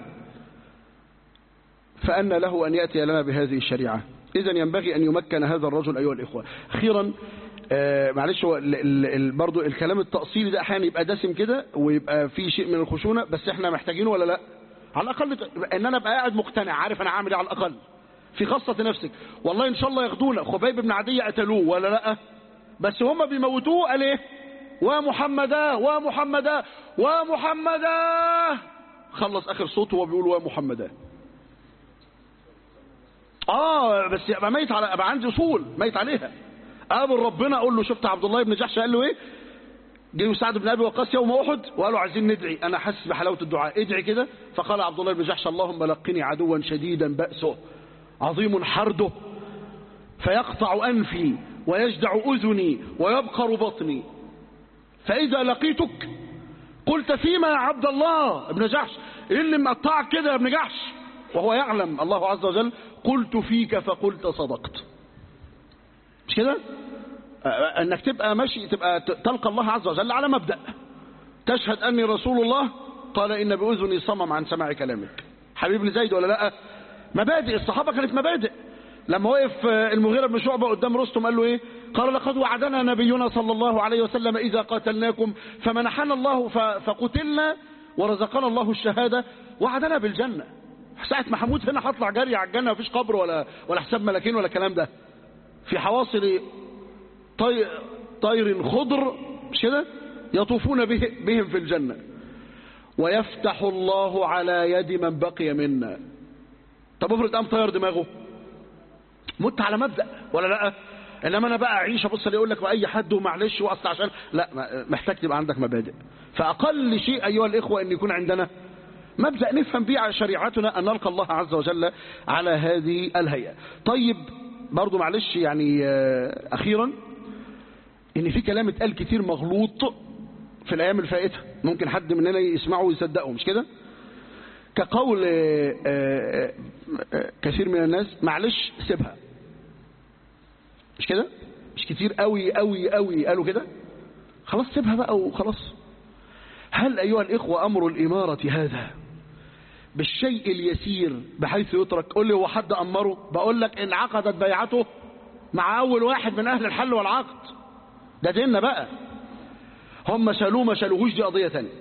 فأن له أن يأتي لنا بهذه الشريعة إذا ينبغي أن يمكن هذا الرجل أيها الإخوة أخيرا آه معلش هو برضو الكلام التأصيلي ده أحيانا يبقى دسم كده ويبقى فيه شيء من الخشونة بس احنا محتاجينه ولا لا على الأقل ان أنا أبقى قاعد مقتنع عارف أنا عامل ايه على الأقل في خاصة نفسك والله إن شاء الله ياخدونا خبيب بن عدي قتلوه ولا لا بس هم بيموتوه قال ايه ومحمدا ومحمدا ومحمدا خلص آخر صوته وهو بيقول ومحمدا اه بس يبقى ميت على ابقى عندي اصول ميت عليها قابل ربنا اقول له شفت عبد الله بن جحش قال له ايه جه سعد بن ابي وقاص يوم احد وقالوا عايزين ندعي انا حاسس بحلاوه الدعاء ادعي كده فقال عبد الله بن جحش اللهم لقني عدوا شديدا باسه عظيم حرده فيقطع انفي ويجدع اذني ويبقر بطني فاذا لقيتك قلت فيما يا عبد الله ابن جحش ايه اللي مقطعك كده يا ابن جحش وهو يعلم الله عز وجل قلت فيك فقلت صدقت مش كده انك تبقى ماشي تبقى تلقى الله عز وجل على مبدأ تشهد اني رسول الله قال ان باذني صمم عن سماع كلامك حبيب بن زيد ولا لا مبادئ الصحابة كانت مبادئ لما وقف المغيرة بن شعبة قدام رستم قال له ايه قال لقد وعدنا نبينا صلى الله عليه وسلم اذا قاتلناكم فمنحنا الله فقتلنا ورزقنا الله الشهادة وعدنا بالجنة ساعة ما هموت هنا هطلع جري على الجنة مفيش قبر ولا ولا حساب ملاكين ولا الكلام ده في حواصل طي... طير خضر مش كده يطوفون به... بهم في الجنة ويفتح الله على يد من بقي منا طب افرض قام طير دماغه مت على مبدأ ولا لا انما انا بقى اعيش ابص اللي يقول لك واي حد ومعلش واصل عشان لا محتاج تبقى عندك مبادئ فاقل شيء ايها الاخوه ان يكون عندنا مبدأ نفهم به على شريعتنا أن نلقى الله عز وجل على هذه الهيئة طيب برضو معلش يعني أخيرا إن في كلام اتقال كتير مغلوط في الأيام الفائتة ممكن حد مننا يسمعه ويصدقه مش كده كقول كثير من الناس معلش سيبها مش كده مش كتير قوي قوي قوي قالوا كده خلاص سيبها بقى وخلاص هل أيها الإخوة أمر الإمارة هذا بالشيء اليسير بحيث يترك قول لي هو حد أمره بقول لك إن عقدت بيعته مع أول واحد من أهل الحل والعقد ده ديننا بقى هم شالوه ما شالوهوش دي قضية تانية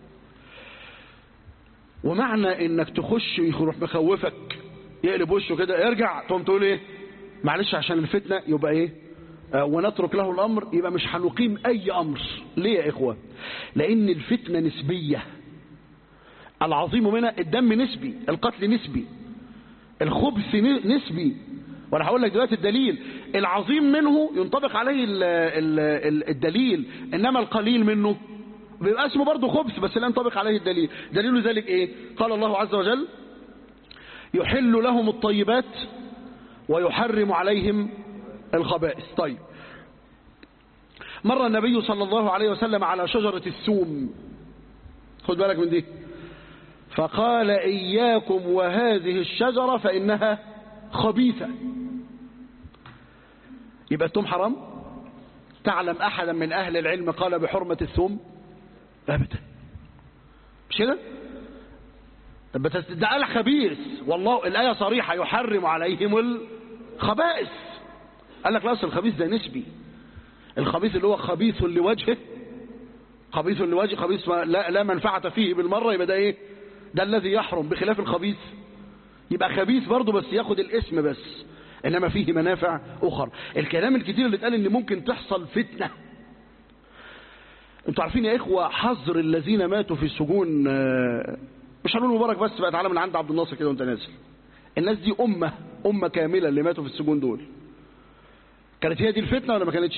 ومعنى انك تخش يروح مخوفك يقلب وشه كده ارجع تقوم تقول ايه معلش عشان الفتنة يبقى ايه آه ونترك له الامر يبقى مش هنقيم اي امر ليه يا اخوة لان الفتنة نسبية العظيم منها الدم نسبي القتل نسبي الخبث نسبي وانا هقول لك دلوقتي الدليل العظيم منه ينطبق عليه ال ال ال الدليل انما القليل منه بيبقى اسمه برضه خبث بس لا ينطبق عليه الدليل دليل ذلك ايه قال الله عز وجل يحل لهم الطيبات ويحرم عليهم الخبائث طيب مر النبي صلى الله عليه وسلم على شجرة السوم خد بالك من دي فقال إياكم وهذه الشجرة فإنها خبيثة يبقى الثوم حرام تعلم أحدا من أهل العلم قال بحرمة الثوم أبدا مش كده بس ده قال خبيث والله الآية صريحة يحرم عليهم الخبائث قال لك لا أصل الخبيث ده نسبي الخبيث اللي هو خبيث لوجهه خبيث لوجه خبيث لا, لا منفعة فيه بالمرة يبقى ده ايه ده الذي يحرم بخلاف الخبيث يبقى خبيث برضه بس ياخد الاسم بس انما فيه منافع اخرى الكلام الكتير اللي اتقال ان ممكن تحصل فتنه انتوا عارفين يا اخوه حظر الذين ماتوا في السجون آه، مش هنقول مبارك بس بقى تعالى من عند عبد الناصر كده وانت نازل الناس دي امه امه كامله اللي ماتوا في السجون دول كانت هي دي الفتنه ولا ما كانتش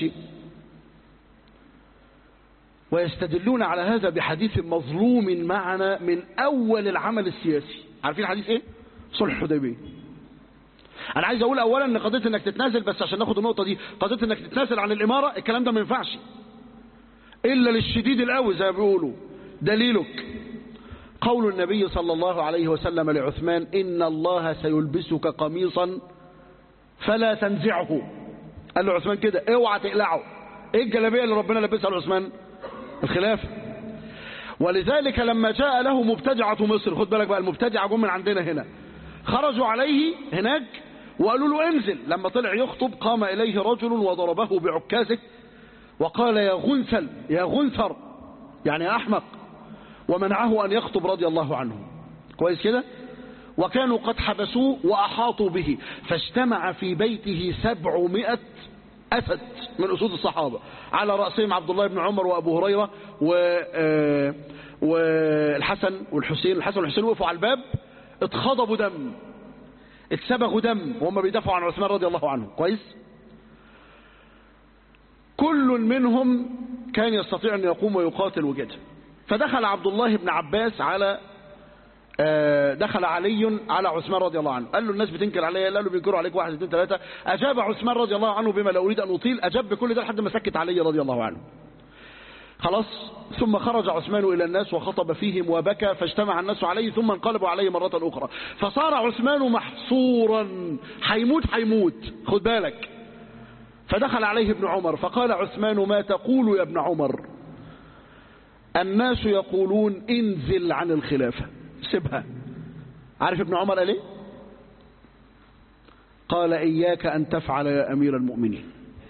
ويستدلون على هذا بحديث مظلوم معنا من اول العمل السياسي عارفين الحديث ايه صلح الحديبيه انا عايز اقول اولا ان قضيه انك تتنازل بس عشان ناخد النقطه دي قضيه انك تتنازل عن الاماره الكلام ده ما ينفعش الا للشديد القوي زي ما بيقولوا دليلك قول النبي صلى الله عليه وسلم لعثمان ان الله سيلبسك قميصا فلا تنزعه قال له عثمان كده اوعى تقلعه ايه الجلابيه اللي ربنا لبسها لعثمان الخلافه ولذلك لما جاء له مبتدعه مصر خد بالك بقى المبتدعه جم من عندنا هنا خرجوا عليه هناك وقالوا له انزل لما طلع يخطب قام اليه رجل وضربه بعكازه وقال يا غنثل يا غنثر يعني يا احمق ومنعه ان يخطب رضي الله عنه كويس كده وكانوا قد حبسوه وأحاطوا به فاجتمع في بيته سبعمائة أسد من أسود الصحابة على رأسهم عبد الله بن عمر وأبو هريرة و آه، والحسن والحسين الحسن والحسين وقفوا على الباب اتخضبوا دم اتسبغوا دم وهم بيدافعوا عن عثمان رضي الله عنه كويس كل منهم كان يستطيع أن يقوم ويقاتل وكده فدخل عبد الله بن عباس على آه، دخل علي على عثمان رضي الله عنه قال له الناس بتنكر عليا قال له بينكروا عليك واحد اثنين ثلاثة أجاب عثمان رضي الله عنه بما لا أريد أن أطيل أجاب بكل ده لحد ما سكت علي رضي الله عنه خلاص ثم خرج عثمان إلى الناس وخطب فيهم وبكى فاجتمع الناس عليه ثم انقلبوا عليه مرة أخرى فصار عثمان محصورا حيموت حيموت خد بالك فدخل عليه ابن عمر فقال عثمان ما تقول يا ابن عمر الناس يقولون انزل عن الخلافة سيبها عارف ابن عمر قال ايه قال إياك أن تفعل يا أمير المؤمنين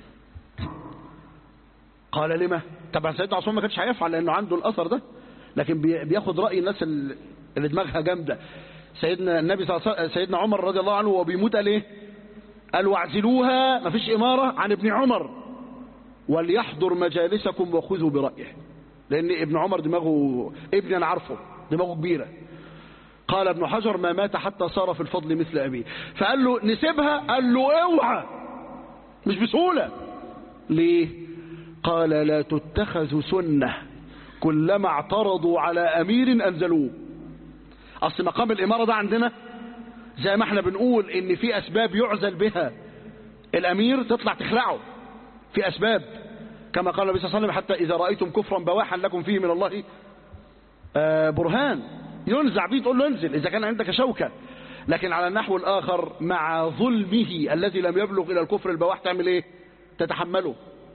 قال لما طبعا سيدنا عثمان ما كانش هيفعل لأنه عنده الأثر ده لكن بي- بياخد رأي الناس ال- اللي دماغها جامدة سيدنا النبي صلى الله عليه وسلم سيدنا عمر رضي الله عنه وهو بيموت قال ايه قال واعزلوها ما فيش إمارة عن ابن عمر وليحضر مجالسكم وخذوا برأيه لأن ابن عمر دماغه ابن أنا عارفه دماغه كبيرة قال ابن حجر ما مات حتى صار في الفضل مثل أبيه فقال له نسيبها قال له اوعى مش بسهولة ليه قال لا تتخذ سنة كلما اعترضوا على أمير أنزلوه أصل مقام الإمارة ده عندنا زي ما احنا بنقول ان في أسباب يعزل بها الأمير تطلع تخلعه في أسباب كما قال النبي صلى الله عليه وسلم حتى إذا رأيتم كفرا بواحا لكم فيه من الله آه، برهان ينزع بيه تقول له انزل إذا كان عندك شوكة لكن على النحو الآخر مع ظلمه الذي لم يبلغ إلى الكفر البواح تعمل إيه تتحمله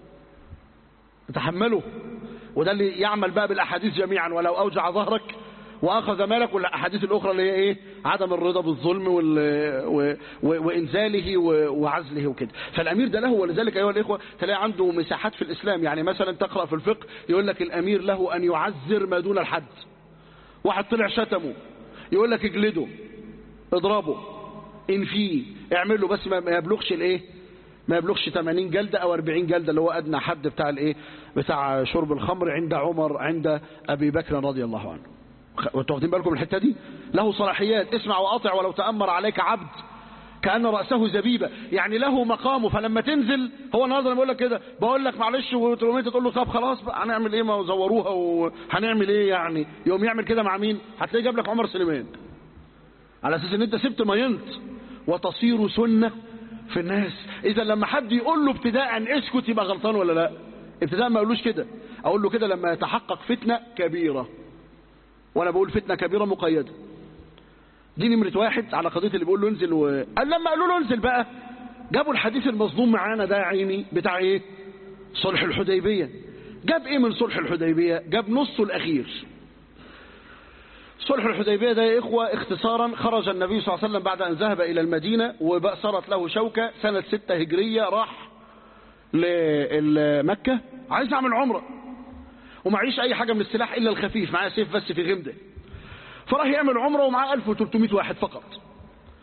تتحمله وده اللي يعمل بقى بالأحاديث جميعا ولو أوجع ظهرك وأخذ مالك والأحاديث الأخرى اللي هي إيه عدم الرضا بالظلم وال... و... و... وإنزاله و... وعزله وكده فالأمير ده له ولذلك أيها الإخوة تلاقي عنده مساحات في الإسلام يعني مثلا تقرأ في الفقه يقول لك الأمير له أن يعزر ما دون الحد واحد طلع شتمه يقول لك اجلده اضربه انفيه اعمل له بس ما ما يبلغش الايه ما يبلغش 80 جلدة او 40 جلدة اللي هو ادنى حد بتاع الايه بتاع شرب الخمر عند عمر عند ابي بكر رضي الله عنه خ- وانتوا واخدين بالكم من الحته دي له صلاحيات اسمع واطع ولو تامر عليك عبد كان راسه زبيبه يعني له مقامه فلما تنزل هو النهارده لما بقول لك كده بقول لك معلش وتقوم انت تقول له طب خلاص بقى هنعمل ايه ما هو زوروها وهنعمل ايه يعني يوم يعمل كده مع مين هتلاقيه جاب لك عمر سليمان على اساس ان انت سبت مينت وتصير سنه في الناس اذا لما حد يقول له ابتداء اسكت يبقى غلطان ولا لا ابتداء ما اقولوش كده اقول له كده لما يتحقق فتنه كبيره وانا بقول فتنه كبيره مقيده دي نمرة واحد على قضية اللي بيقول له انزل و... قال لما قالوا له انزل بقى جابوا الحديث المظلوم معانا ده يا عيني بتاع ايه صلح الحديبية جاب ايه من صلح الحديبية جاب نصه الاخير صلح الحديبية ده يا إخوة اختصارا خرج النبي صلى الله عليه وسلم بعد أن ذهب إلى المدينة وصارت له شوكة سنة ستة هجرية راح لمكة عايز أعمل عمرة ومعيش أي حاجة من السلاح إلا الخفيف معايا سيف بس في غمده فراح يعمل عمرة ومعاه 1300 واحد فقط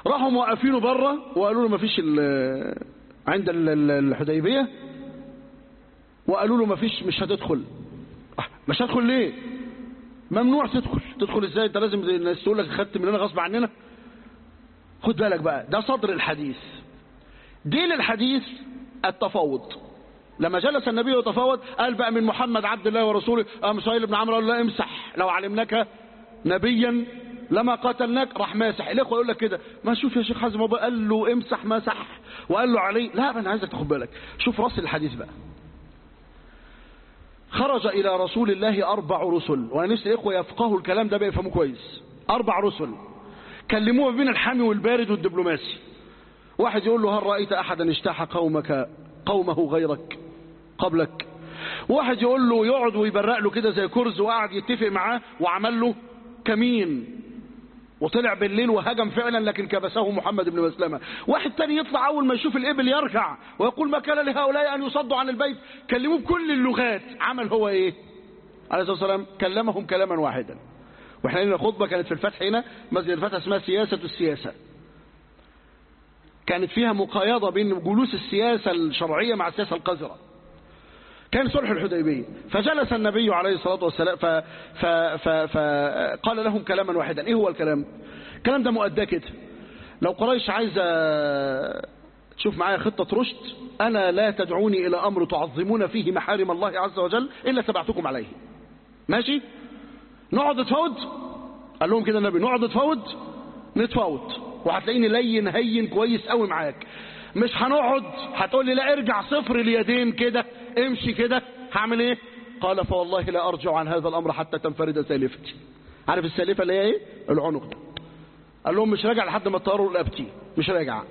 راحوا موقفينه بره وقالوا له ما فيش عند ال- ال- الحديبيه وقالوا له ما فيش مش هتدخل آه، مش هتدخل ليه ممنوع تدخل تدخل ازاي انت لازم الناس تقول لك خدت مننا غصب عننا خد بالك بقى ده صدر الحديث دين الحديث التفاوض لما جلس النبي يتفاوض قال بقى من محمد عبد الله ورسوله قام سهيل بن عمرو قال له امسح لو علمناك نبيا لما قتلناك راح ماسح الاخوه يقول لك كده ما شوف يا شيخ حازم هو قال له امسح مسح وقال له عليه لا انا عايزك تاخد بالك شوف راس الحديث بقى خرج الى رسول الله اربع رسل وانا نفسي الاخوه يفقهوا الكلام ده بقى يفهموه كويس اربع رسل كلموه بين الحامي والبارد والدبلوماسي واحد يقول له هل رايت احدا اجتاح قومك قومه غيرك قبلك واحد يقول له يقعد ويبرق له كده زي كرز وقعد يتفق معاه وعمل له كمين وطلع بالليل وهجم فعلا لكن كبسه محمد بن مسلمة واحد تاني يطلع أول ما يشوف الإبل يركع ويقول ما كان لهؤلاء أن يصدوا عن البيت كلموه بكل اللغات عمل هو إيه عليه الصلاة والسلام كلمهم كلاما واحدا واحنا لنا خطبة كانت في الفتح هنا مسجد الفتح اسمها سياسة السياسة كانت فيها مقايضة بين جلوس السياسة الشرعية مع السياسة القذرة كان صلح الحديبية فجلس النبي عليه الصلاة والسلام ف... ف... ف... فقال لهم كلاما واحدا ايه هو الكلام الكلام ده مؤداه كده لو قريش عايزة تشوف معايا خطة رشد أنا لا تدعوني إلى أمر تعظمون فيه محارم الله عز وجل إلا تبعتكم عليه ماشي نقعد نتفاوض قال لهم كده النبي نقعد نتفاوض نتفاوض وهتلاقيني لين هين كويس قوي معاك مش هنقعد هتقول لي لا ارجع صفر اليدين كده امشي كده هعمل ايه قال فوالله لا ارجع عن هذا الامر حتى تنفرد سالفتي عارف السالفه اللي هي ايه العنق ده قال لهم مش راجع لحد ما تطهروا رقبتي مش راجع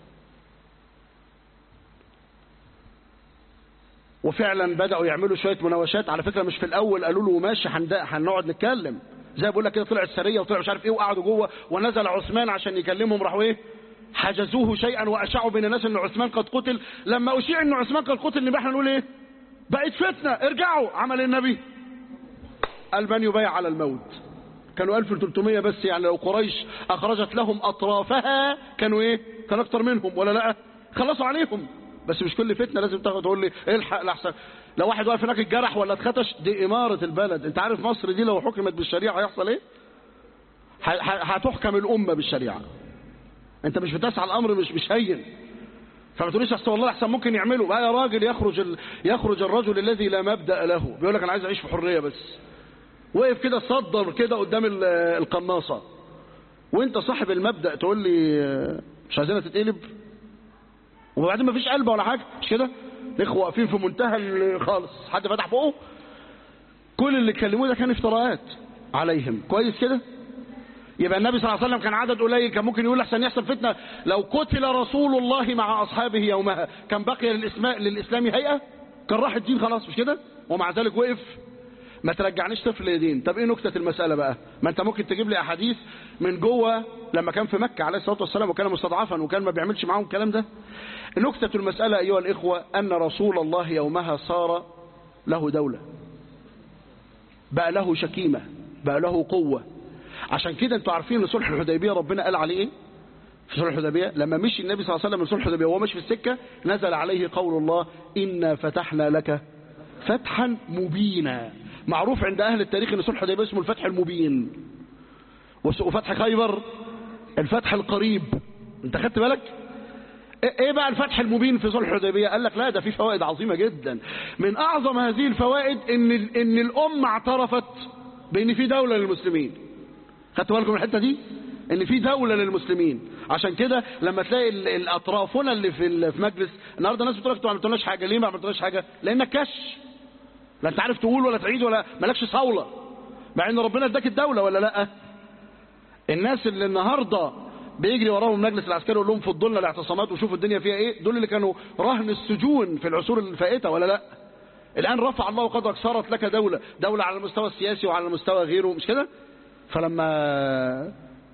وفعلا بدأوا يعملوا شوية مناوشات على فكرة مش في الأول قالوا له ماشي هند- هنقعد نتكلم زي بقول لك كده طلعت سرية وطلع مش عارف ايه وقعدوا جوه ونزل عثمان عشان يكلمهم راحوا ايه حجزوه شيئا واشاعوا بين الناس ان عثمان قد قتل لما اشيع ان عثمان قد قتل نبقى احنا نقول ايه بقت فتنة ارجعوا عمل النبي قال من يبايع على الموت كانوا 1300 بس يعني لو قريش اخرجت لهم اطرافها كانوا ايه كان اكتر منهم ولا لا خلصوا عليهم بس مش كل فتنه لازم تاخد تقول لي الحق لحسن لو واحد واقف هناك اتجرح ولا اتخدش دي اماره البلد انت عارف مصر دي لو حكمت بالشريعه هيحصل ايه ه- ه- هتحكم الامه بالشريعه انت مش بتسعى الامر مش مش هين فما تقوليش اصل والله احسن ممكن يعملوا بقى يا راجل يخرج ال... يخرج الرجل الذي لا مبدا له بيقول لك انا عايز اعيش في حريه بس وقف كده صدر كده قدام ال- القناصه وانت صاحب المبدا تقول لي آه، مش عايزينها تتقلب وبعدين ما فيش قلب ولا حاجه مش كده الاخوه واقفين في منتهى ال- خالص حد فتح فوقه كل اللي كلموه ده كان افتراءات عليهم كويس كده يبقى النبي صلى الله عليه وسلم كان عدد قليل كان ممكن يقول احسن يحصل فتنه لو قتل رسول الله مع اصحابه يومها كان بقي للاسلام للاسلام هيئه كان راح الدين خلاص مش كده ومع ذلك وقف ما ترجعنيش طفل يدين طب ايه نكته المساله بقى ما انت ممكن تجيب لي احاديث من جوه لما كان في مكه عليه الصلاه والسلام وكان مستضعفا وكان ما بيعملش معاهم الكلام ده نكته المساله ايها الاخوه ان رسول الله يومها صار له دوله بقى له شكيمه بقى له قوه عشان كده انتوا عارفين ان صلح الحديبيه ربنا قال عليه ايه في صلح الحديبيه لما مشي النبي صلى الله عليه وسلم من صلح الحديبيه وهو ماشي في السكه نزل عليه قول الله انا فتحنا لك فتحا مبينا معروف عند اهل التاريخ ان صلح الحديبيه اسمه الفتح المبين وس- وفتح خيبر الفتح القريب انت خدت بالك ايه إيه بقى الفتح المبين في صلح الحديبيه قال لك لا ده في فوائد عظيمه جدا من اعظم هذه الفوائد ان ال- ان الامه اعترفت بان في دوله للمسلمين خدتوا بالكم من الحته دي ان في دوله للمسلمين عشان كده لما تلاقي ال- الاطرافنا اللي في ال- في مجلس النهارده الناس بتقول لك انتوا ما عملتولناش حاجه ليه ما عملتولناش حاجه لانك كش لا انت عارف تقول ولا تعيد ولا مالكش صوله مع ان ربنا اداك الدوله ولا لا الناس اللي النهارده بيجري وراهم المجلس العسكري يقول لهم فضوا لنا الاعتصامات وشوفوا الدنيا فيها ايه دول اللي كانوا رهن السجون في العصور الفائته ولا لا الان رفع الله قدرك صارت لك دوله دوله على المستوى السياسي وعلى المستوى غيره مش كده فلما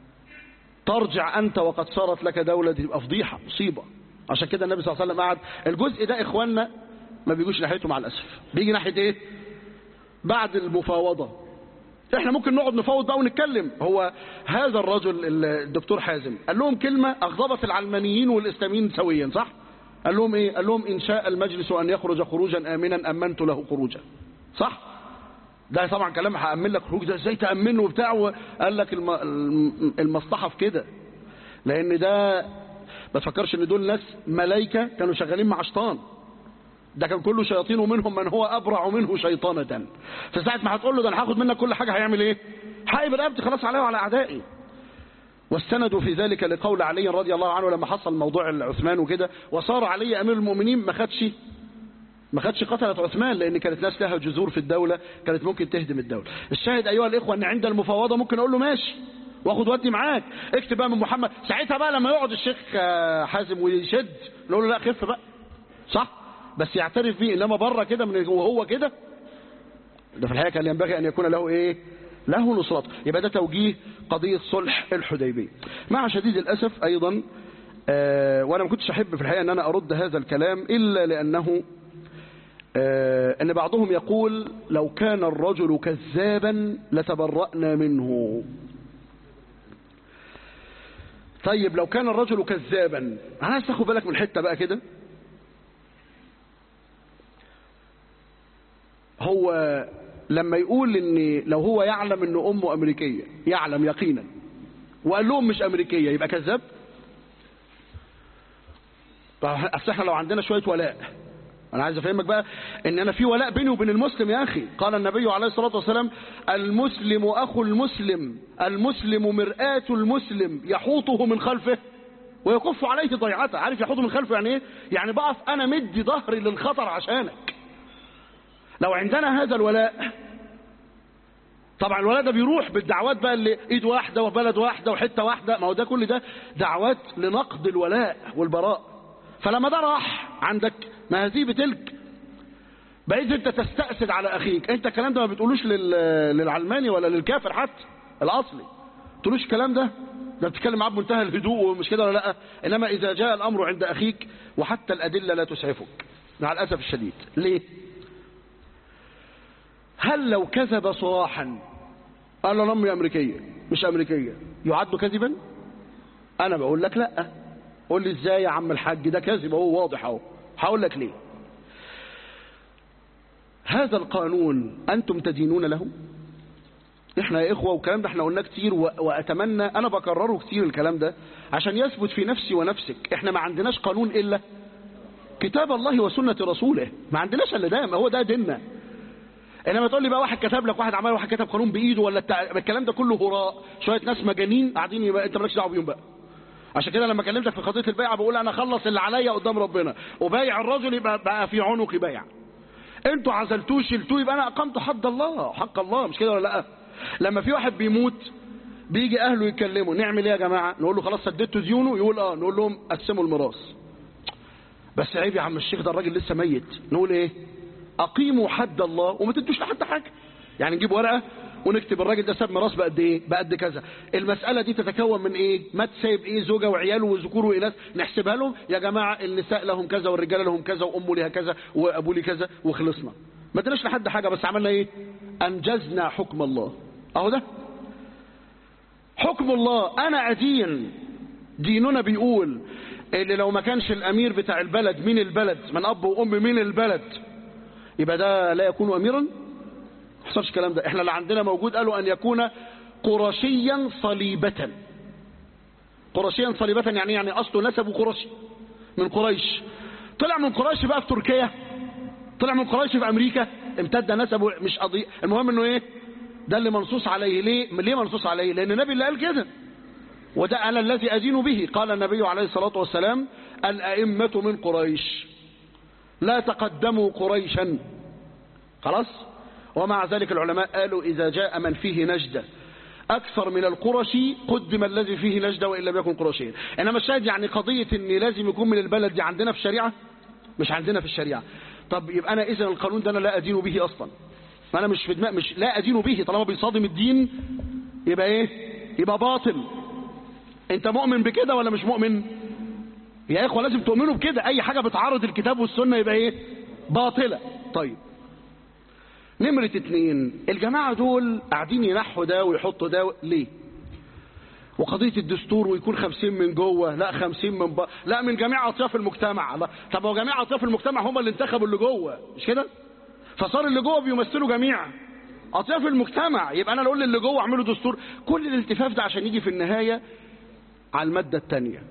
ترجع انت وقد صارت لك دوله دي تبقى فضيحه مصيبه عشان كده النبي صلى الله عليه وسلم قعد الجزء ده اخواننا ما بيجوش ناحيته مع الاسف بيجي ناحيه ايه بعد المفاوضه احنا ممكن نقعد نفوض بقى ونتكلم هو هذا الرجل الدكتور حازم قال لهم كلمة اغضبت العلمانيين والاسلاميين سويا صح قال لهم ايه قال لهم ان شاء المجلس ان يخرج خروجا امنا امنت له خروجا صح ده طبعا كلام هامن لك خروج ده ازاي تامنه وبتاع قال لك الم... المصلحه في كده لان ده ما تفكرش ان دول ناس ملائكه كانوا شغالين مع شيطان ده كان كله شياطين ومنهم من هو ابرع منه شيطانه فساعه ما هتقول له ده انا هاخد منك كل حاجه هيعمل ايه هيبقى رقبتي خلاص عليا وعلى اعدائي واستندوا في ذلك لقول علي رضي الله عنه لما حصل موضوع عثمان وكده وصار علي امير المؤمنين ما خدش ما خدش قتلت عثمان لان كانت ناس لها جذور في الدوله كانت ممكن تهدم الدوله الشاهد ايها الاخوه ان عند المفاوضه ممكن اقول له ماشي واخد ودي معاك اكتب بقى من محمد ساعتها بقى لما يقعد الشيخ حازم ويشد نقول له لا خف بقى صح بس يعترف بيه انما بره كده من وهو كده ده في الحقيقه كان ينبغي ان يكون له ايه له نصرته يبقى ده توجيه قضيه صلح الحديبيه مع شديد الاسف ايضا آه وانا ما كنتش احب في الحقيقه ان انا ارد هذا الكلام الا لانه آه ان بعضهم يقول لو كان الرجل كذابا لتبرأنا منه طيب لو كان الرجل كذابا انا عايز تاخد بالك من حته بقى كده هو لما يقول ان لو هو يعلم ان امه امريكيه يعلم يقينا وقال لهم مش امريكيه يبقى كذاب اصل احنا لو عندنا شويه ولاء انا عايز افهمك بقى ان انا في ولاء بيني وبين المسلم يا اخي قال النبي عليه الصلاه والسلام المسلم اخو المسلم المسلم مرآة المسلم يحوطه من خلفه ويكف عليه ضيعته عارف يحوطه من خلفه يعني ايه يعني بقف انا مدي ظهري للخطر عشانك لو عندنا هذا الولاء طبعا الولاء ده بيروح بالدعوات بقى اللي ايد واحده وبلد واحده وحته واحده ما هو ده كل ده دعوات لنقد الولاء والبراء فلما ده راح عندك ما هذه بتلك بقيت انت تستأسد على اخيك انت الكلام ده ما بتقولوش لل... للعلماني ولا للكافر حتى الاصلي ما تقولوش الكلام ده ده بتتكلم معاه بمنتهى الهدوء ومش كده ولا لا انما اذا جاء الامر عند اخيك وحتى الادله لا تسعفك مع الاسف الشديد ليه هل لو كذب صراحا قال له امي امريكيه مش امريكيه يعد كذبا انا بقول لك لا قول لي ازاي يا عم الحاج ده كذب اهو واضح اهو هقول لك ليه هذا القانون انتم تدينون له احنا يا اخوه والكلام ده احنا قلناه كتير واتمنى انا بكرره كتير الكلام ده عشان يثبت في نفسي ونفسك احنا ما عندناش قانون الا كتاب الله وسنه رسوله ما عندناش الا ده ما هو ده ديننا انما تقول لي بقى واحد كتب لك واحد عمل واحد كتب قانون بايده ولا التع... الكلام ده كله هراء شويه ناس مجانين قاعدين يبقى انت مالكش دعوه بيهم بقى عشان كده لما كلمتك في قضيه البيعه بقول انا اخلص اللي عليا قدام ربنا وبايع الرجل يبقى بقى في عنقي بيع انتوا عزلتوه شلتوه يبقى انا اقمت حد الله حق الله مش كده ولا لا لما في واحد بيموت بيجي اهله يتكلموا نعمل ايه يا جماعه نقول له خلاص سددتوا ديونه يقول اه نقول لهم قسموا الميراث بس عيب يا عم الشيخ ده الراجل لسه ميت نقول ايه اقيموا حد الله وما تدوش لحد حاجه يعني نجيب ورقه ونكتب الراجل ده ساب ميراث بقد ايه بقد كذا المساله دي تتكون من ايه مات سايب ايه زوجه وعياله وذكور واناث نحسبها لهم يا جماعه النساء لهم كذا والرجال لهم كذا وامه لها كذا وابوه لي كذا وخلصنا ما ادناش لحد حاجه بس عملنا ايه انجزنا حكم الله اهو ده حكم الله انا ادين ديننا بيقول اللي لو ما كانش الامير بتاع البلد من البلد من اب وام من البلد يبقى ده لا يكون اميرا ما حصلش الكلام ده احنا اللي عندنا موجود قالوا ان يكون قرشيا صليبة قرشيا صليبة يعني يعني اصله نسبه قرشي من قريش طلع من قريش بقى في تركيا طلع من قريش في امريكا امتد نسبه مش قضية المهم انه ايه ده اللي منصوص عليه ليه ليه منصوص عليه لان النبي اللي قال كده وده انا الذي ادين به قال النبي عليه الصلاة والسلام الائمة من قريش لا تقدموا قريشا خلاص ومع ذلك العلماء قالوا إذا جاء من فيه نجدة أكثر من القرشي قدم الذي فيه نجدة وإن لم يكن قرشيا إنما الشاهد يعني قضية أن لازم يكون من البلد دي عندنا في الشريعة مش عندنا في الشريعة طب يبقى أنا إذا القانون ده أنا لا أدين به أصلا أنا مش في دماغ مش لا أدين به طالما بيصادم الدين يبقى إيه يبقى باطل أنت مؤمن بكده ولا مش مؤمن يا إخوة لازم تؤمنوا بكده أي حاجة بتعارض الكتاب والسنة يبقى إيه باطلة طيب نمرة اتنين الجماعة دول قاعدين ينحوا ده ويحطوا ده ليه وقضية الدستور ويكون خمسين من جوه لا خمسين من بره لا من جميع أطياف المجتمع الله طب هو جميع أطياف المجتمع هم اللي انتخبوا اللي جوه مش كده فصار اللي جوه بيمثلوا جميع أطياف المجتمع يبقى أنا أقول للي جوه اعملوا دستور كل الالتفاف ده عشان يجي في النهاية على المادة الثانية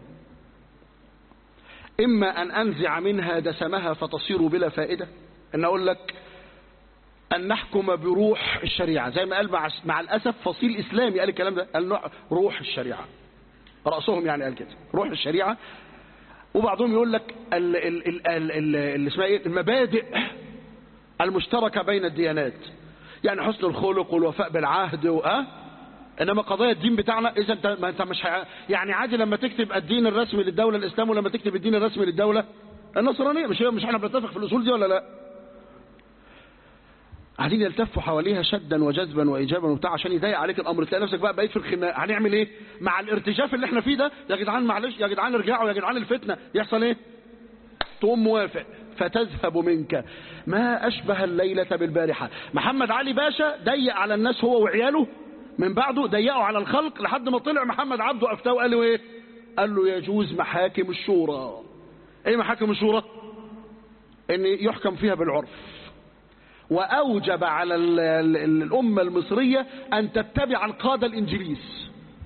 إما أن أنزع منها دسمها فتصير بلا فائدة أن أقول لك أن نحكم بروح الشريعة زي ما قال مع, مع الأسف فصيل إسلامي قال الكلام ده قال روح الشريعة رأسهم يعني قال كده روح الشريعة وبعضهم يقول لك ال ال ال ال ال ال اسمها ايه المبادئ المشتركة بين الديانات يعني حسن الخلق والوفاء بالعهد وأه انما قضايا الدين بتاعنا اذا انت ما انت مش ح... يعني عادي لما تكتب الدين الرسمي للدوله الاسلام ولما تكتب الدين الرسمي للدوله النصرانيه مش مش احنا بنتفق في الاصول دي ولا لا قاعدين يلتفوا حواليها شدا وجذبا وايجابا وبتاع عشان يضايق عليك الامر تلاقي نفسك بقى بقيت في الخناق هنعمل ايه مع الارتجاف اللي احنا فيه ده يا جدعان معلش يا جدعان ارجعوا يا جدعان الفتنه يحصل ايه تقوم موافق فتذهب منك ما اشبه الليله بالبارحه محمد علي باشا ضيق على الناس هو وعياله من بعده ضيقوا على الخلق لحد ما طلع محمد عبده افتاه وقال له ايه قال له يجوز محاكم الشورى ايه محاكم الشورى ان يحكم فيها بالعرف واوجب على ال ال ال الامه المصريه ان تتبع القاده الانجليز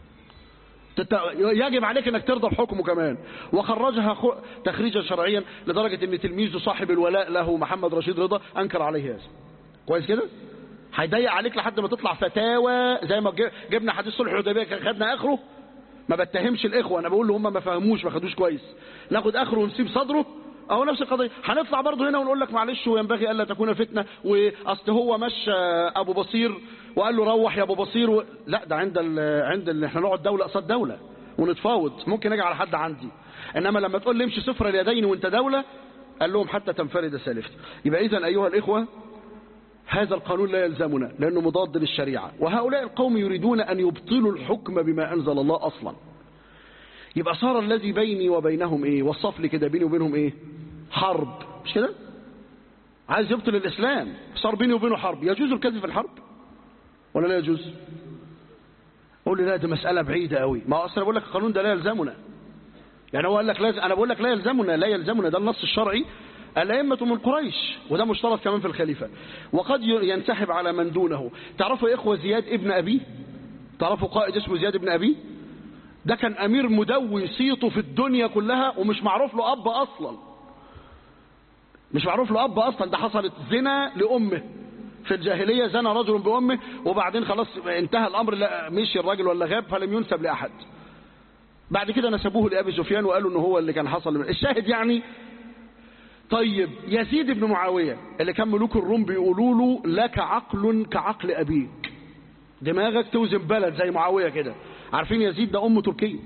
يجب عليك انك ترضى بحكمه كمان وخرجها تخريجا شرعيا لدرجه ان تلميذه صاحب الولاء له محمد رشيد رضا انكر عليه هذا كويس كده هيضيق عليك لحد ما تطلع فتاوى زي ما جبنا حديث صلح الحديبيه خدنا اخره ما بتهمش الاخوه انا بقول له هم ما فهموش ما خدوش كويس ناخد اخره ونسيب صدره اهو نفس القضيه هنطلع برضه هنا ونقول لك معلش وينبغي الا تكون فتنه واصل هو مشى ابو بصير وقال له روح يا ابو بصير و... لا ده عند ال... عند ال... احنا نقعد دوله قصاد دوله ونتفاوض ممكن اجي على حد عندي انما لما تقول لي امشي صفر اليدين وانت دوله قال لهم حتى تنفرد سالفت يبقى اذا ايها الاخوه هذا القانون لا يلزمنا لأنه مضاد للشريعة وهؤلاء القوم يريدون أن يبطلوا الحكم بما أنزل الله أصلا يبقى صار الذي بيني وبينهم إيه وصف لي كده بيني وبينهم إيه حرب مش كده عايز يبطل الإسلام صار بيني وبينه حرب يجوز الكذب في الحرب ولا لا يجوز قول لي لا دي مسألة بعيدة قوي ما أصلا بقول لك القانون ده لا يلزمنا يعني هو قال لك لازم أنا بقول لك لا يلزمنا لا يلزمنا ده النص الشرعي الأئمة من قريش وده مشترط كمان في الخليفة وقد ينسحب على من دونه تعرفوا يا إخوة زياد ابن أبي تعرفوا قائد اسمه زياد ابن أبي ده كان أمير مدوي صيته في الدنيا كلها ومش معروف له أب أصلا مش معروف له أب أصلا ده حصلت زنا لأمه في الجاهلية زنى رجل بأمه وبعدين خلاص انتهى الأمر لا مشي الراجل ولا غاب فلم ينسب لأحد بعد كده نسبوه لأبي سفيان وقالوا ان هو اللي كان حصل الشاهد يعني طيب يزيد بن معاوية اللي كان ملوك الروم بيقولوا له لك عقل كعقل أبيك دماغك توزن بلد زي معاوية كده عارفين يزيد ده أم تركيا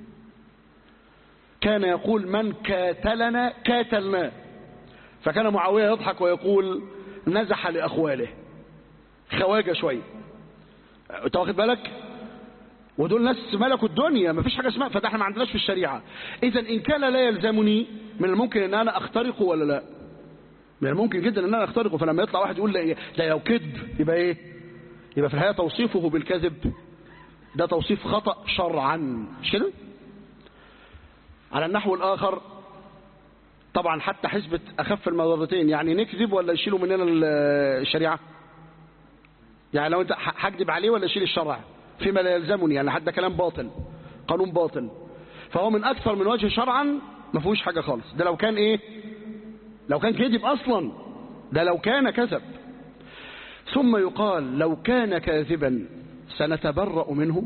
كان يقول من كاتلنا كاتلنا فكان معاوية يضحك ويقول نزح لأخواله خواجة شوية انت واخد بالك ودول ناس ملكوا الدنيا ما فيش حاجة اسمها فده احنا ما عندناش في الشريعة اذا ان كان لا يلزمني من الممكن ان انا اخترقه ولا لا من الممكن جدا ان انا اخترقه فلما يطلع واحد يقول لا ده لو كذب يبقى ايه يبقى في الحقيقة توصيفه بالكذب ده توصيف خطأ شرعا مش كده على النحو الاخر طبعا حتى حسبة اخف المضرتين يعني نكذب ولا يشيلوا مننا الشريعة يعني لو انت هكذب عليه ولا يشيل الشرع فيما لا يلزمني يعني حتى كلام باطل قانون باطل فهو من اكثر من وجه شرعا ما فيهوش حاجة خالص ده لو كان ايه لو كان كذب اصلا ده لو كان كذب ثم يقال لو كان كاذبا سنتبرأ منه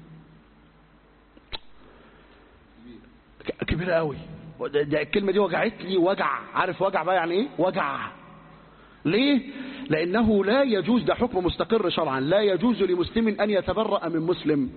كبيرة قوي ده الكلمة دي وجعت لي وجع عارف وجع بقى يعني ايه وجع ليه لانه لا يجوز ده حكم مستقر شرعا لا يجوز لمسلم ان يتبرأ من مسلم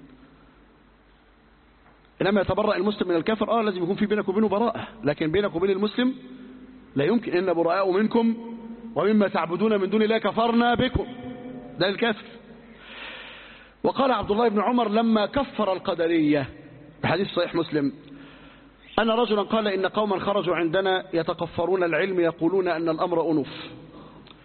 انما يتبرأ المسلم من الكافر اه لازم يكون في بينك وبينه براءة لكن بينك وبين المسلم لا يمكن ان براء منكم ومما تعبدون من دون الله كفرنا بكم ده الكافر وقال عبد الله بن عمر لما كفر القدرية بحديث صحيح مسلم أن رجلا قال إن قوما خرجوا عندنا يتقفرون العلم يقولون أن الأمر أنف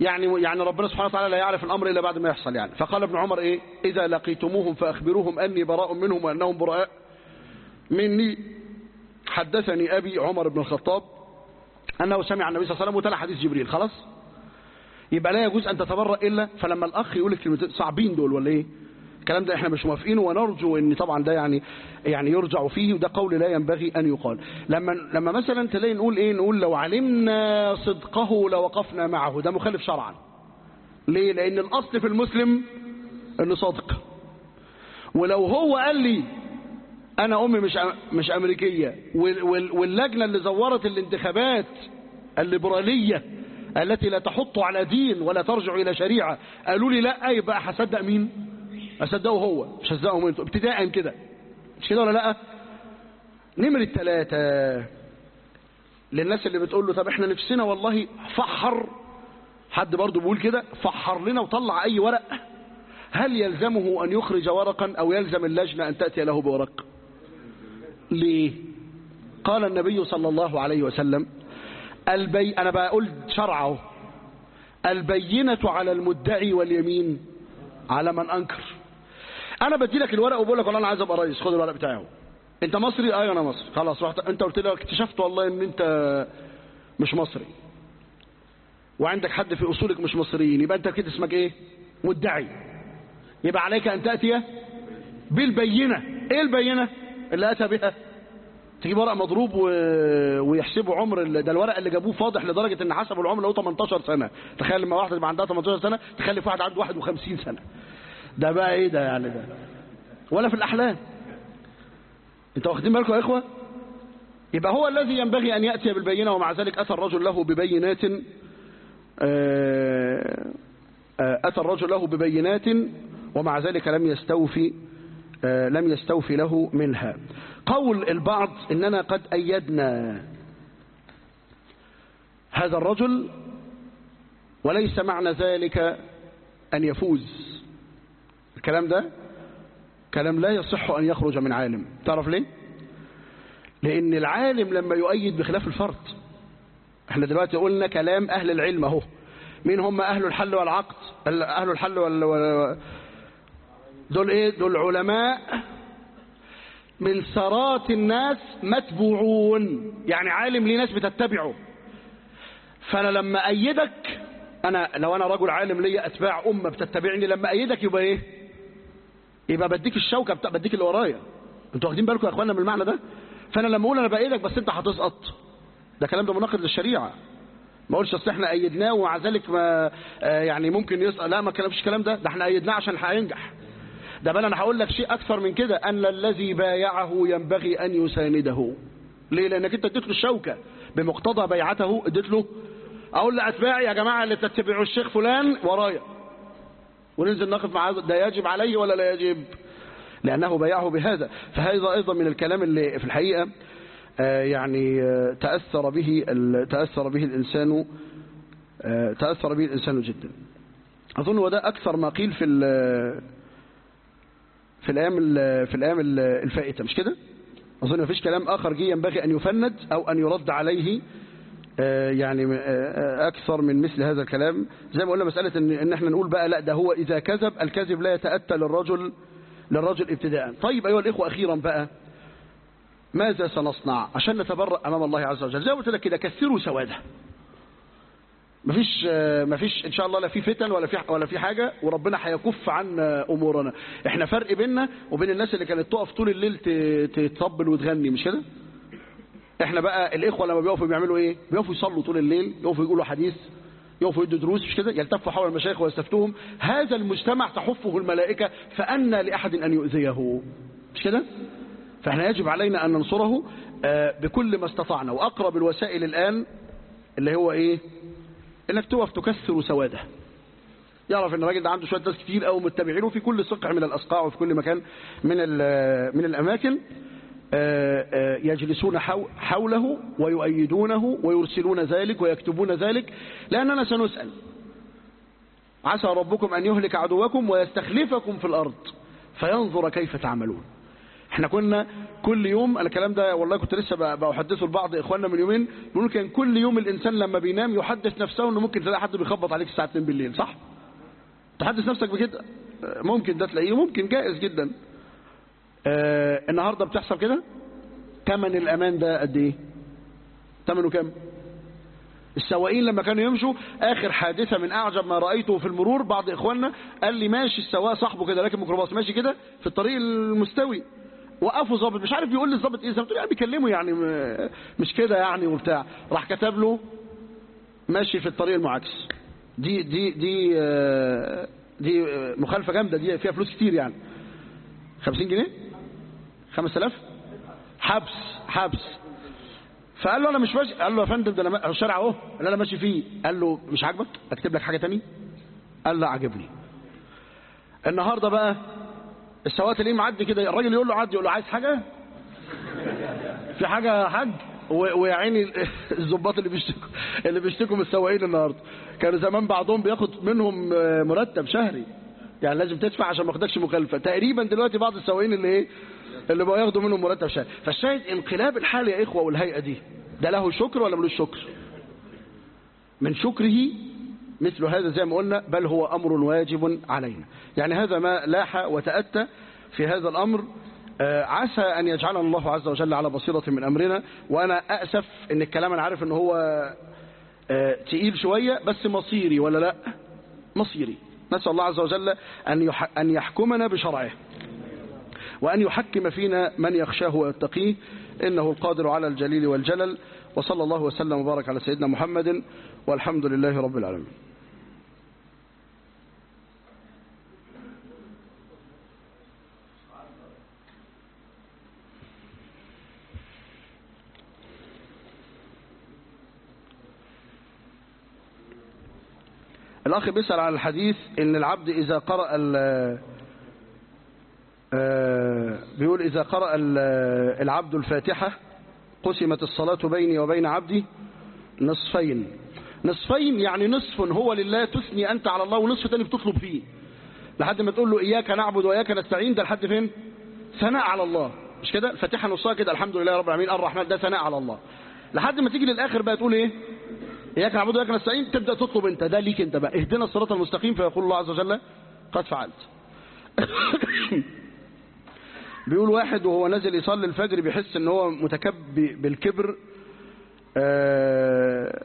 يعني يعني ربنا سبحانه وتعالى لا يعرف الامر الا بعد ما يحصل يعني فقال ابن عمر ايه اذا لقيتموهم فاخبروهم اني براء منهم وانهم براء مني حدثني ابي عمر بن الخطاب انه سمع النبي صلى الله عليه وسلم وتلا حديث جبريل خلاص يبقى لا يجوز ان تتبرأ الا فلما الاخ يقول الكلمتين صعبين دول ولا ايه الكلام ده احنا مش موافقينه ونرجو ان طبعا ده يعني يعني يرجع فيه وده قول لا ينبغي ان يقال لما لما مثلا تلاقي نقول ايه نقول لو علمنا صدقه لوقفنا معه ده مخالف شرعا ليه لان الاصل في المسلم انه صادق ولو هو قال لي انا امي مش مش امريكيه واللجنه اللي زورت الانتخابات الليبراليه التي لا تحط على دين ولا ترجع الى شريعه قالوا لي لا يبقى هصدق مين اصدقه هو مش هصدقهم انتوا ابتداء كده مش كده ولا لا نمرة ثلاثة للناس اللي بتقول له طب احنا نفسنا والله فحر حد برضه بيقول كده فحر لنا وطلع اي ورق هل يلزمه ان يخرج ورقا او يلزم اللجنة ان تأتي له بورق ليه قال النبي صلى الله عليه وسلم البي انا بقول شرعه البينة على المدعي واليمين على من انكر انا بدي لك الورق وبقول لك والله انا عايز ابقى رئيس خد الورق بتاعي اهو انت مصري ايوه انا مصري خلاص رحت انت قلت لي اكتشفت والله ان انت مش مصري وعندك حد في اصولك مش مصريين يبقى انت كده اسمك ايه مدعي يبقى عليك ان تاتي بالبينه ايه البينه اللي اتى بها تجيب ورق مضروب و... ويحسبوا عمر ال... ده الورق اللي جابوه فاضح لدرجه ان حسبوا العمر له 18 سنه تخيل لما واحده يبقى عندها 18 سنه تخلف واحد عنده 51 سنه ده بقى ايه ده يعني ده ولا في الاحلام انتوا واخدين بالكم يا اخوه يبقى هو الذي ينبغي ان ياتي بالبينه ومع ذلك اتى الرجل له ببينات اتى الرجل له ببينات ومع ذلك لم يستوفي لم يستوفي له منها قول البعض اننا قد ايدنا هذا الرجل وليس معنى ذلك ان يفوز الكلام ده كلام لا يصح أن يخرج من عالم تعرف ليه لأن العالم لما يؤيد بخلاف الفرد احنا دلوقتي قلنا كلام أهل العلم اهو مين هم أهل الحل والعقد أهل الحل وال دول ايه دول علماء من ثرات الناس متبوعون يعني عالم ليه ناس بتتبعه فانا لما ايدك انا لو انا رجل عالم ليا اتباع امه بتتبعني لما ايدك يبقى ايه يبقى بديك الشوكه بتاع بديك اللي ورايا انتوا واخدين بالكم يا اخوانا من المعنى ده فانا لما اقول انا بايدك بس انت هتسقط ده كلام ده مناقض للشريعه ما اقولش اصل احنا ايدناه ومع ذلك ما آه يعني ممكن يسقط لا ما كلامش الكلام ده ده احنا ايدناه عشان هينجح ده بل انا هقول لك شيء اكثر من كده ان الذي بايعه ينبغي ان يسانده ليه لانك انت اديت له الشوكه بمقتضى بيعته اديت له اقول لاتباعي يا جماعه اللي بتتبعوا الشيخ فلان ورايا وننزل نقف معاه ده يجب عليه ولا لا يجب لأنه بيعه بهذا فهذا أيضا من الكلام اللي في الحقيقة يعني تأثر به تأثر به الإنسان تأثر به الإنسان جدا أظن وده أكثر ما قيل في في الأيام في الأيام الفائتة مش كده أظن ما فيش كلام آخر جه ينبغي أن يفند أو أن يرد عليه يعني أكثر من مثل هذا الكلام زي ما قلنا مسألة إن, إن احنا نقول بقى لا ده هو إذا كذب الكذب لا يتأتى للرجل للرجل ابتداء طيب أيها الإخوة أخيرا بقى ماذا سنصنع عشان نتبرأ أمام الله عز وجل زي ما قلت لك كده كثروا سواده مفيش مفيش ان شاء الله لا في فتن ولا في ولا في حاجه وربنا هيكف عنا امورنا احنا فرق بيننا وبين الناس اللي كانت تقف طول الليل تطبل وتغني مش كده احنا بقى الاخوه لما بيقفوا بيعملوا ايه بيقفوا يصلوا طول الليل يقفوا يقولوا حديث يقفوا يدوا دروس مش كده يلتفوا حول المشايخ ويستفتوهم هذا المجتمع تحفه الملائكه فأنى لأحد أن يؤذيه مش كده فاحنا يجب علينا أن ننصره بكل ما استطعنا وأقرب الوسائل الآن اللي هو ايه انك تقف تكسر سواده يعرف ان الراجل ده عنده شويه ناس كتير قوي متبعينه في كل صقع من الاصقاع وفي كل مكان من من الاماكن يجلسون حوله ويؤيدونه ويرسلون ذلك ويكتبون ذلك لأننا سنسأل عسى ربكم أن يهلك عدوكم ويستخلفكم في الأرض فينظر كيف تعملون احنا كنا كل يوم انا الكلام ده والله كنت لسه ب- بحدثه لبعض اخواننا من يومين بيقولوا كان كل يوم الانسان لما بينام يحدث نفسه انه ممكن تلاقي حد بيخبط عليك الساعه 2 بالليل صح تحدث نفسك بكده آه، ممكن ده تلاقيه ممكن جائز جدا آه النهارده بتحصل كده ثمن الامان ده قد ايه ثمنه كام السواقين لما كانوا يمشوا اخر حادثه من اعجب ما رايته في المرور بعض اخواننا قال لي ماشي السواق صاحبه كده راكب ميكروباص ماشي كده في الطريق المستوي وقفوا ظابط مش عارف بيقول للظابط ايه ظابط يعني بيكلمه يعني م- مش كده يعني وبتاع راح كتب له ماشي في الطريق المعاكس دي دي دي آه، دي آه، مخالفه جامده دي فيها فلوس كتير يعني 50 جنيه 5000 حبس حبس فقال له انا مش ماشي قال له يا فندم ده انا ما- الشارع اهو اللي انا ماشي فيه قال له مش عاجبك اكتب لك حاجه تاني قال لا عاجبني النهارده بقى السواق تلاقيه معدي كده الراجل يقول له عدي يقول له عايز حاجه في حاجه يا حاج و- ويا عيني الظباط اللي بيشتكوا اللي بيشتكوا من السواقين النهارده كانوا زمان بعضهم بياخد منهم آه، مرتب شهري يعني لازم تدفع عشان ما ياخدكش مخالفه تقريبا دلوقتي بعض السواقين اللي ايه اللي بقوا ياخدوا منهم مرتب شهري فالشاهد انقلاب الحال يا اخوه والهيئه دي ده له شكر ولا ملوش شكر من شكره مثل هذا زي ما قلنا بل هو أمر واجب علينا يعني هذا ما لاح وتأتى في هذا الأمر آه، عسى أن يجعلنا الله عز وجل على بصيرة من أمرنا وأنا أأسف أن الكلام أنا عارف أنه هو آه، تقيل شوية بس مصيري ولا لا مصيري نسأل الله عز وجل أن يح- أن يحكمنا بشرعه وأن يحكم فينا من يخشاه ويتقيه إنه القادر على الجليل والجلل وصلى الله وسلم وبارك على سيدنا محمد والحمد لله رب العالمين الأخ بيسأل عن الحديث إن العبد إذا قرأ ال- آه، بيقول إذا قرأ ال- العبد الفاتحة قسمت الصلاة بيني وبين عبدي نصفين نصفين يعني نصف هو لله تثني أنت على الله ونصف تاني بتطلب فيه لحد ما تقول له إياك نعبد وإياك نستعين ده لحد فين ثناء على الله مش كده الفاتحة نصها كده الحمد لله رب العالمين الرحمن ده ثناء على الله لحد ما تيجي للآخر بقى تقول إيه إياك نعبد وإياك نستعين تبدأ تطلب أنت ده ليك أنت بقى اهدنا الصراط المستقيم فيقول الله عز وجل قد فعلت بيقول واحد وهو نازل يصلي الفجر بيحس ان هو متكبي بالكبر آه،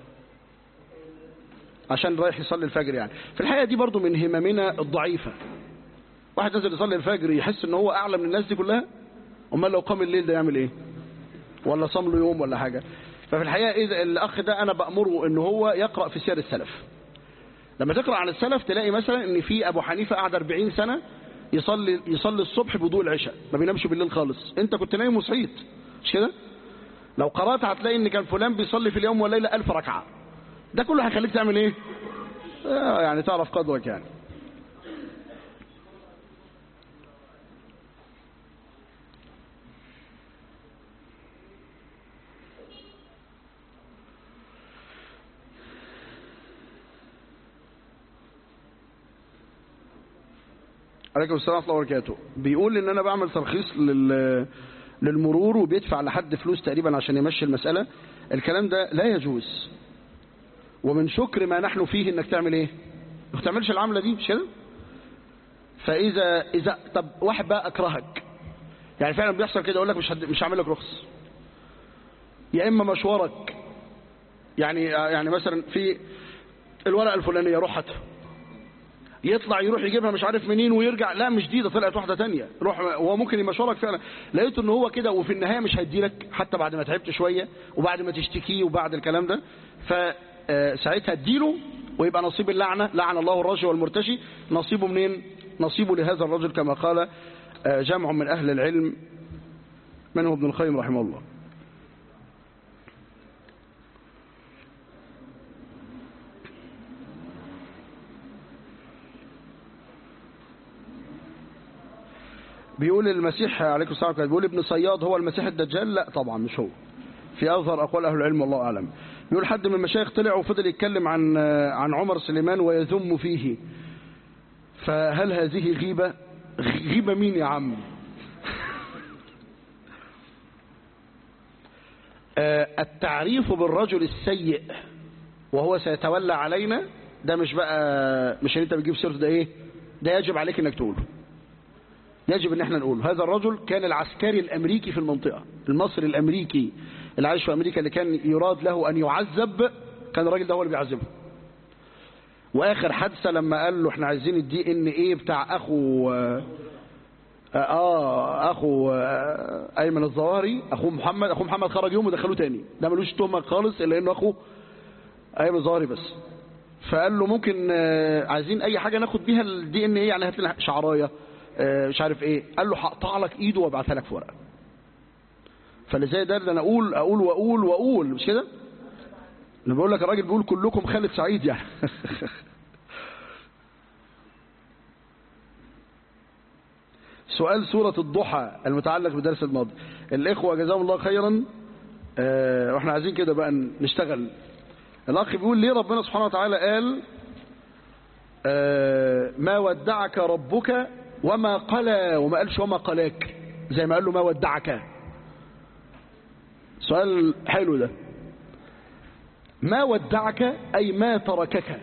عشان رايح يصلي الفجر يعني في الحقيقة دي برضو من هممنا الضعيفة واحد نازل يصلي الفجر يحس ان هو اعلى من الناس دي كلها امال لو قام الليل ده يعمل ايه ولا صام له يوم ولا حاجة ففي الحقيقة إذا الأخ ده أنا بأمره إن هو يقرأ في سير السلف لما تقرأ عن السلف تلاقي مثلا إن في أبو حنيفة قعد 40 سنة يصلي يصلي الصبح بضوء العشاء ما بينامش بالليل خالص أنت كنت نايم وصحيت مش كده لو قرأت هتلاقي إن كان فلان بيصلي في اليوم والليلة ألف ركعة ده كله هيخليك تعمل إيه آه يعني تعرف قدرك يعني عليكم السلام ورحمة الله وبركاته بيقول ان انا بعمل ترخيص لل للمرور وبيدفع لحد فلوس تقريبا عشان يمشي المسألة الكلام ده لا يجوز ومن شكر ما نحن فيه انك تعمل ايه ما تعملش العملة دي مش كده فاذا اذا طب واحد بقى اكرهك يعني فعلا بيحصل كده يقول لك مش هد... مش هعمل لك رخص يا اما مشوارك يعني يعني مثلا في الورقه الفلانيه روح هاتها يطلع يروح يجيبها مش عارف منين ويرجع لا مش دي ده طلعت واحده تانية روح هو ممكن يمشورك فعلا لقيته ان هو كده وفي النهايه مش هيديلك حتى بعد ما تعبت شويه وبعد ما تشتكيه وبعد الكلام ده فساعتها اديله ويبقى نصيب اللعنه لعن الله الرجل والمرتشي نصيبه منين نصيبه لهذا الرجل كما قال جمع من اهل العلم منه ابن القيم رحمه الله بيقول المسيح عليكم السلام عليكم بيقول ابن صياد هو المسيح الدجال لا طبعا مش هو في أظهر أقوال أهل العلم والله أعلم بيقول حد من المشايخ طلع وفضل يتكلم عن عن عمر سليمان ويذم فيه فهل هذه غيبة غيبة مين يا عم آه، التعريف بالرجل السيء وهو سيتولى علينا ده مش بقى مش ان انت بتجيب سيرته ده ايه ده يجب عليك انك تقوله يجب ان احنا نقول هذا الرجل كان العسكري الامريكي في المنطقة المصري الامريكي اللي عايش في امريكا اللي كان يراد له ان يعذب كان الراجل ده هو اللي بيعذبه واخر حادثة لما قال له احنا عايزين الدي ان ايه بتاع اخو اه, آه اخو آه ايمن الظواهري اخو محمد اخو محمد خرج يوم ودخلوه تاني ده ملوش تهمه خالص الا انه اخو ايمن الظواهري بس فقال له ممكن آه عايزين اي حاجه ناخد بيها الدي ان ايه يعني هات لنا شعرايه آه مش عارف ايه قال له هقطع لك ايده وابعتها لك في ورقه فاللي زي ده انا اقول اقول واقول واقول مش كده انا بقول لك الراجل بيقول كلكم خالد سعيد يعني سؤال سورة الضحى المتعلق بالدرس الماضي الإخوة جزاهم الله خيرا اه واحنا عايزين كده بقى نشتغل الأخ بيقول ليه ربنا سبحانه وتعالى قال اه ما ودعك ربك وما قلى وما قالش وما قلاك زي ما قال له ما ودعك سؤال حلو ده ما ودعك أي ما تركك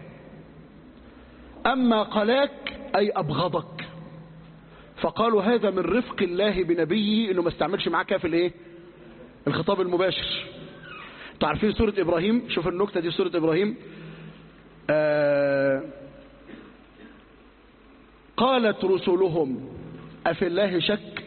أما قلاك أي أبغضك فقالوا هذا من رفق الله بنبيه انه ما استعملش معاه كاف الايه الخطاب المباشر انتوا عارفين سورة ابراهيم شوف النكتة دي سورة ابراهيم آه قالت رسلهم افي الله شك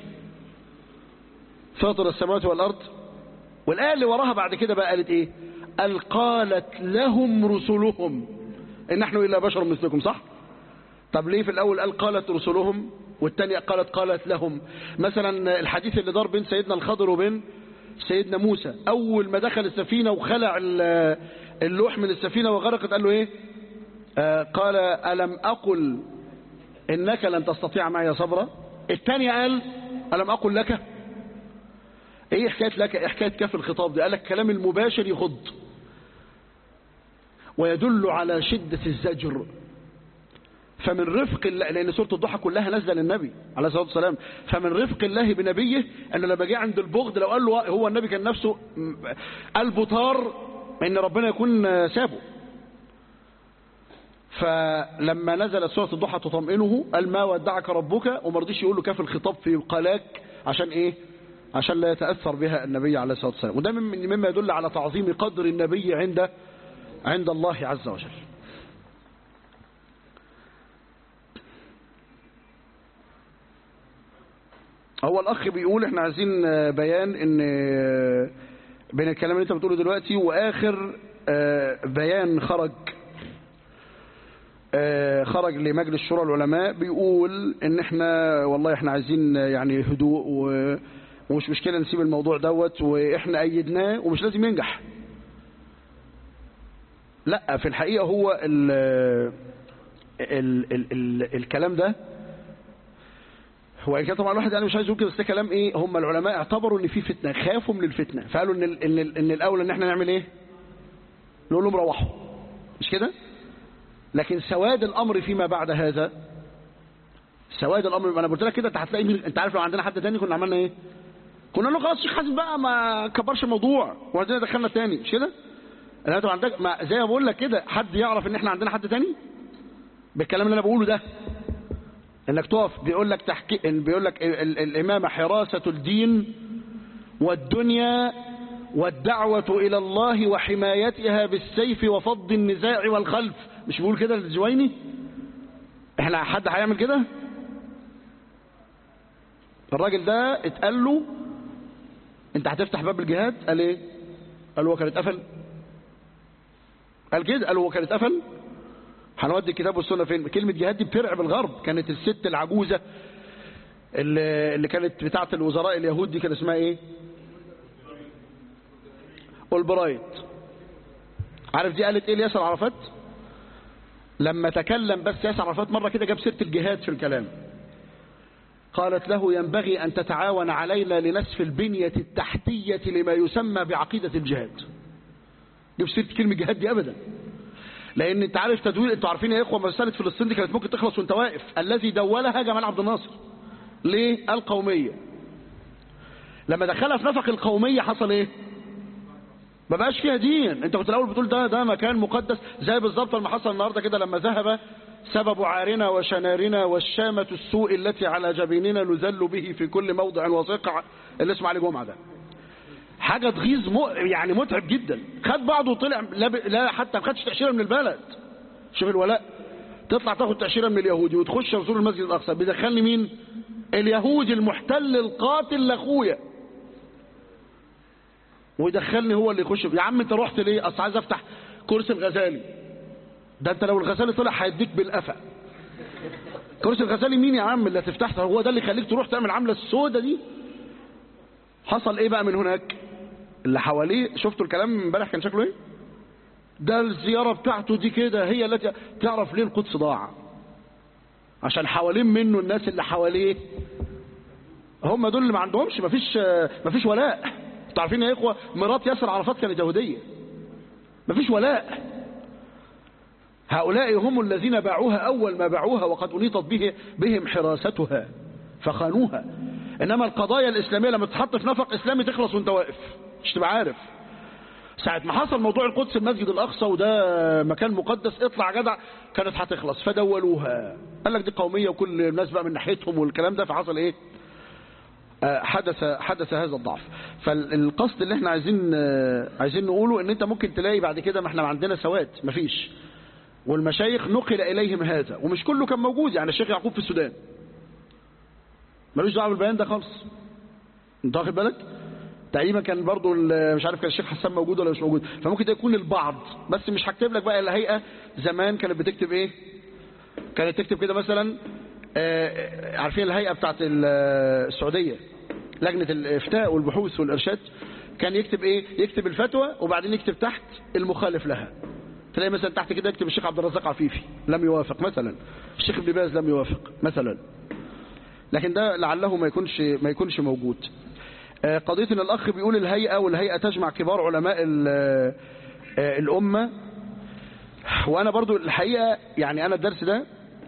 فاطر السماوات والارض والايه اللي وراها بعد كده بقى قالت ايه قال قالت لهم رسلهم ان نحن الا بشر مثلكم صح طب ليه في الاول قال قالت رسلهم والثانية قالت قالت لهم مثلا الحديث اللي دار بين سيدنا الخضر وبين سيدنا موسى أول ما دخل السفينة وخلع اللوح من السفينة وغرقت قال له إيه آه قال ألم أقل إنك لن تستطيع معي صبرا الثانية قال ألم أقل لك إيه حكاية لك إيه حكاية كف الخطاب دي قال لك كلام المباشر يخض ويدل على شدة الزجر فمن رفق الله لأن سورة الضحى كلها نازله للنبي عليه الصلاة والسلام فمن رفق الله بنبيه أنه لما جه عند البغض لو قال له هو النبي كان نفسه قلبه طار أن ربنا يكون سابه فلما نزلت سورة الضحى تطمئنه قال ما ودعك ربك وما رضيش يقول له كاف الخطاب في قلاك عشان ايه عشان لا يتأثر بها النبي عليه الصلاة والسلام وده مما يدل على تعظيم قدر النبي عند عند الله عز وجل هو الاخ بيقول احنا عايزين بيان ان بين الكلام اللي انت بتقوله دلوقتي واخر بيان خرج خرج لمجلس شورى العلماء بيقول ان احنا والله احنا عايزين يعني هدوء ومش مشكلة نسيب الموضوع دوت واحنا ايدناه ومش لازم ينجح لا في الحقيقة هو ال ال ال ال الكلام ده هو كان طبعا الواحد يعني مش عايز يقول كده بس ده كلام ايه هم العلماء اعتبروا ان في فتنه خافوا من الفتنه فقالوا ان ال ان, ال ان الاولى ان احنا نعمل ايه نقول لهم روحوا مش كده لكن سواد الامر فيما بعد هذا سواد الامر انا قلت لك كده انت هتلاقي مين انت عارف لو عندنا حد تاني كنا عملنا ايه كنا نقول خلاص الشيخ حازم بقى ما كبرش الموضوع وبعدين دخلنا تاني مش كده انا طبعا عندك ما زي ما بقول لك كده حد يعرف ان احنا عندنا حد تاني بالكلام اللي انا بقوله ده انك تقف بيقول لك تحكي بيقول لك الامامه حراسه الدين والدنيا والدعوه الى الله وحمايتها بالسيف وفض النزاع والخلف مش بيقول كده الجويني احنا حد هيعمل كده الراجل ده اتقال له انت هتفتح باب الجهاد قال ايه قال هو كان اتقفل قال كده قال هو كان اتقفل هنودي الكتاب والسنه فين كلمه جهاد دي بترعب الغرب كانت الست العجوزه اللي, اللي كانت بتاعه الوزراء اليهود دي كان اسمها ايه اولبرايت عارف دي قالت ايه لياسر عرفات لما تكلم بس ياسر عرفات مره كده جاب سيره الجهاد في الكلام قالت له ينبغي ان تتعاون علينا لنسف البنيه التحتيه لما يسمى بعقيده الجهاد جاب سيره كلمه جهاد دي ابدا لان انت عارف تدوير انتوا عارفين يا اخوه مساله فلسطين دي كانت ممكن تخلص وانت واقف الذي دولها جمال عبد الناصر ليه القوميه لما دخلها في نفق القوميه حصل ايه ما بقاش فيها دين انت كنت الاول بتقول ده ده مكان مقدس زي بالظبط لما حصل النهارده كده لما ذهب سبب عارنا وشنارنا والشامة السوء التي على جبيننا نذل به في كل موضع وصقع اللي اسمه علي جمعه ده حاجه تغيظ م... يعني متعب جدا خد بعضه وطلع لا, ب... لا حتى ما خدش تاشيره من البلد شوف الولاء تطلع تاخد تاشيره من اليهودي وتخش رسول المسجد الاقصى بيدخلني مين اليهودي المحتل القاتل لاخويا ويدخلني هو اللي يخش يا عم انت رحت ليه اصل عايز افتح كرسي الغزالي ده انت لو الغزالي طلع هيديك بالقفا كرسي الغزالي مين يا عم اللي هتفتحها هو ده اللي يخليك تروح تعمل عامله السودة دي حصل ايه بقى من هناك اللي حواليه شفتوا الكلام امبارح كان شكله ايه ده الزياره بتاعته دي كده هي التي تعرف ليه القدس ضاع عشان حوالين منه الناس اللي حواليه هم دول اللي ما عندهمش مفيش مفيش ولاء انتوا عارفين يا اخوه مرات ياسر عرفات كانت يهوديه مفيش ولاء هؤلاء هم الذين باعوها اول ما باعوها وقد انيطت به بهم حراستها فخانوها انما القضايا الاسلاميه لما تتحط في نفق اسلامي تخلص وانت واقف مش تبقى عارف ساعة ما حصل موضوع القدس المسجد الأقصى وده مكان مقدس اطلع جدع كانت هتخلص فدولوها قال لك دي قومية وكل الناس بقى من ناحيتهم والكلام ده فحصل ايه آه حدث حدث هذا الضعف فالقصد اللي احنا عايزين آه عايزين نقوله ان انت ممكن تلاقي بعد كده ما احنا عندنا سواد مفيش والمشايخ نقل اليهم هذا ومش كله كان موجود يعني الشيخ يعقوب في السودان ملوش دعوه بالبيان ده خالص انت واخد بالك تقريبا كان برضو مش عارف كان الشيخ حسان موجود ولا مش موجود فممكن ده يكون البعض بس مش هكتب لك بقى الهيئه زمان كانت بتكتب ايه كانت تكتب كده مثلا آه عارفين الهيئه بتاعت السعوديه لجنه الافتاء والبحوث والارشاد كان يكتب ايه يكتب الفتوى وبعدين يكتب تحت المخالف لها تلاقي مثلا تحت كده يكتب الشيخ عبد الرزاق عفيفي لم يوافق مثلا الشيخ ابن باز لم يوافق مثلا لكن ده لعله ما يكونش ما يكونش موجود قضية ان الاخ بيقول الهيئة والهيئة تجمع كبار علماء الامة وانا برضو الحقيقة يعني انا الدرس ده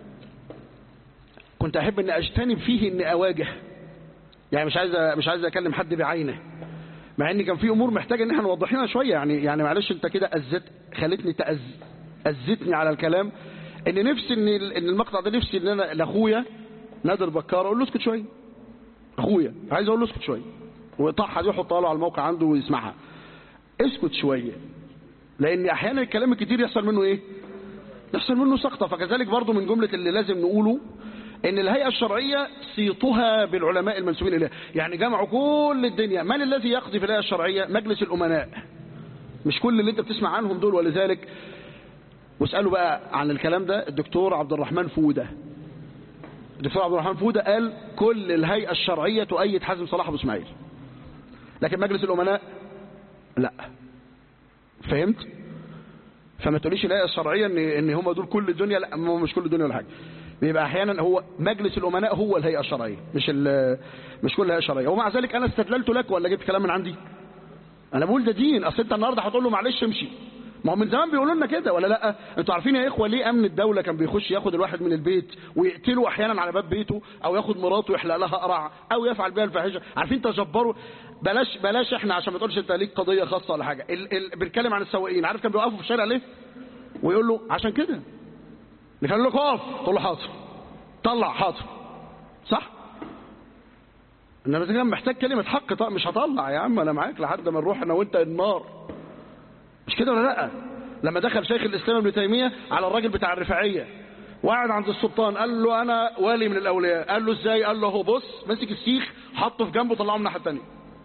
كنت احب ان اجتنب فيه اني اواجه يعني مش عايز مش عايز اكلم حد بعينه مع ان كان في امور محتاجه ان احنا نوضح لها شويه يعني يعني معلش انت كده أزت خلتني تأز أزتني على الكلام ان نفسي ان ان المقطع ده نفسي ان انا لاخويا نادر بكار اقول له اسكت شويه اخويا عايز اقول له اسكت شويه ويقطعها دي يحطها له على الموقع عنده ويسمعها اسكت شويه لان احيانا الكلام الكتير يحصل منه ايه يحصل منه سقطه فكذلك برضو من جمله اللي لازم نقوله ان الهيئه الشرعيه صيتها بالعلماء المنسوبين اليها يعني جمعوا كل الدنيا من الذي يقضي في الهيئه الشرعيه مجلس الامناء مش كل اللي انت بتسمع عنهم دول ولذلك واسالوا بقى عن الكلام ده الدكتور عبد الرحمن فوده الدكتور عبد الرحمن فوده قال كل الهيئه الشرعيه تؤيد حازم صلاح ابو اسماعيل لكن مجلس الامناء لا فهمت فما تقوليش الهيئه الشرعيه ان ان هم دول كل الدنيا لا هم مش كل الدنيا ولا حاجه بيبقى احيانا هو مجلس الامناء هو الهيئه الشرعيه مش مش كل الهيئه الشرعيه ومع ذلك انا استدللت لك ولا جبت كلام من عندي انا بقول ده دين اصل انت النهارده هتقول له معلش امشي ما هو من زمان بيقولوا لنا كده ولا لا انتوا عارفين يا اخوه ليه امن الدوله كان بيخش ياخد الواحد من البيت ويقتله احيانا على باب بيته او ياخد مراته ويحلق لها قرع او يفعل بها الفاحشه عارفين تجبروا بلاش بلاش احنا عشان ما تقولش انت ليك قضيه خاصه ولا حاجه ال... ال... بنتكلم عن السواقين عارف كان بيوقفوا في الشارع ليه ويقول له عشان كده كان له اقف تقول له حاضر طلع حاضر صح انما اذا كان محتاج كلمه حق طيب مش هطلع يا عم انا معاك لحد ما نروح انا وانت النار مش كده ولا لا لما دخل شيخ الاسلام ابن تيميه على الراجل بتاع الرفاعيه وقعد عند السلطان قال له انا والي من الاولياء قال له ازاي قال له هو بص مسك السيخ حطه في جنبه طلعه من الناحيه الثانيه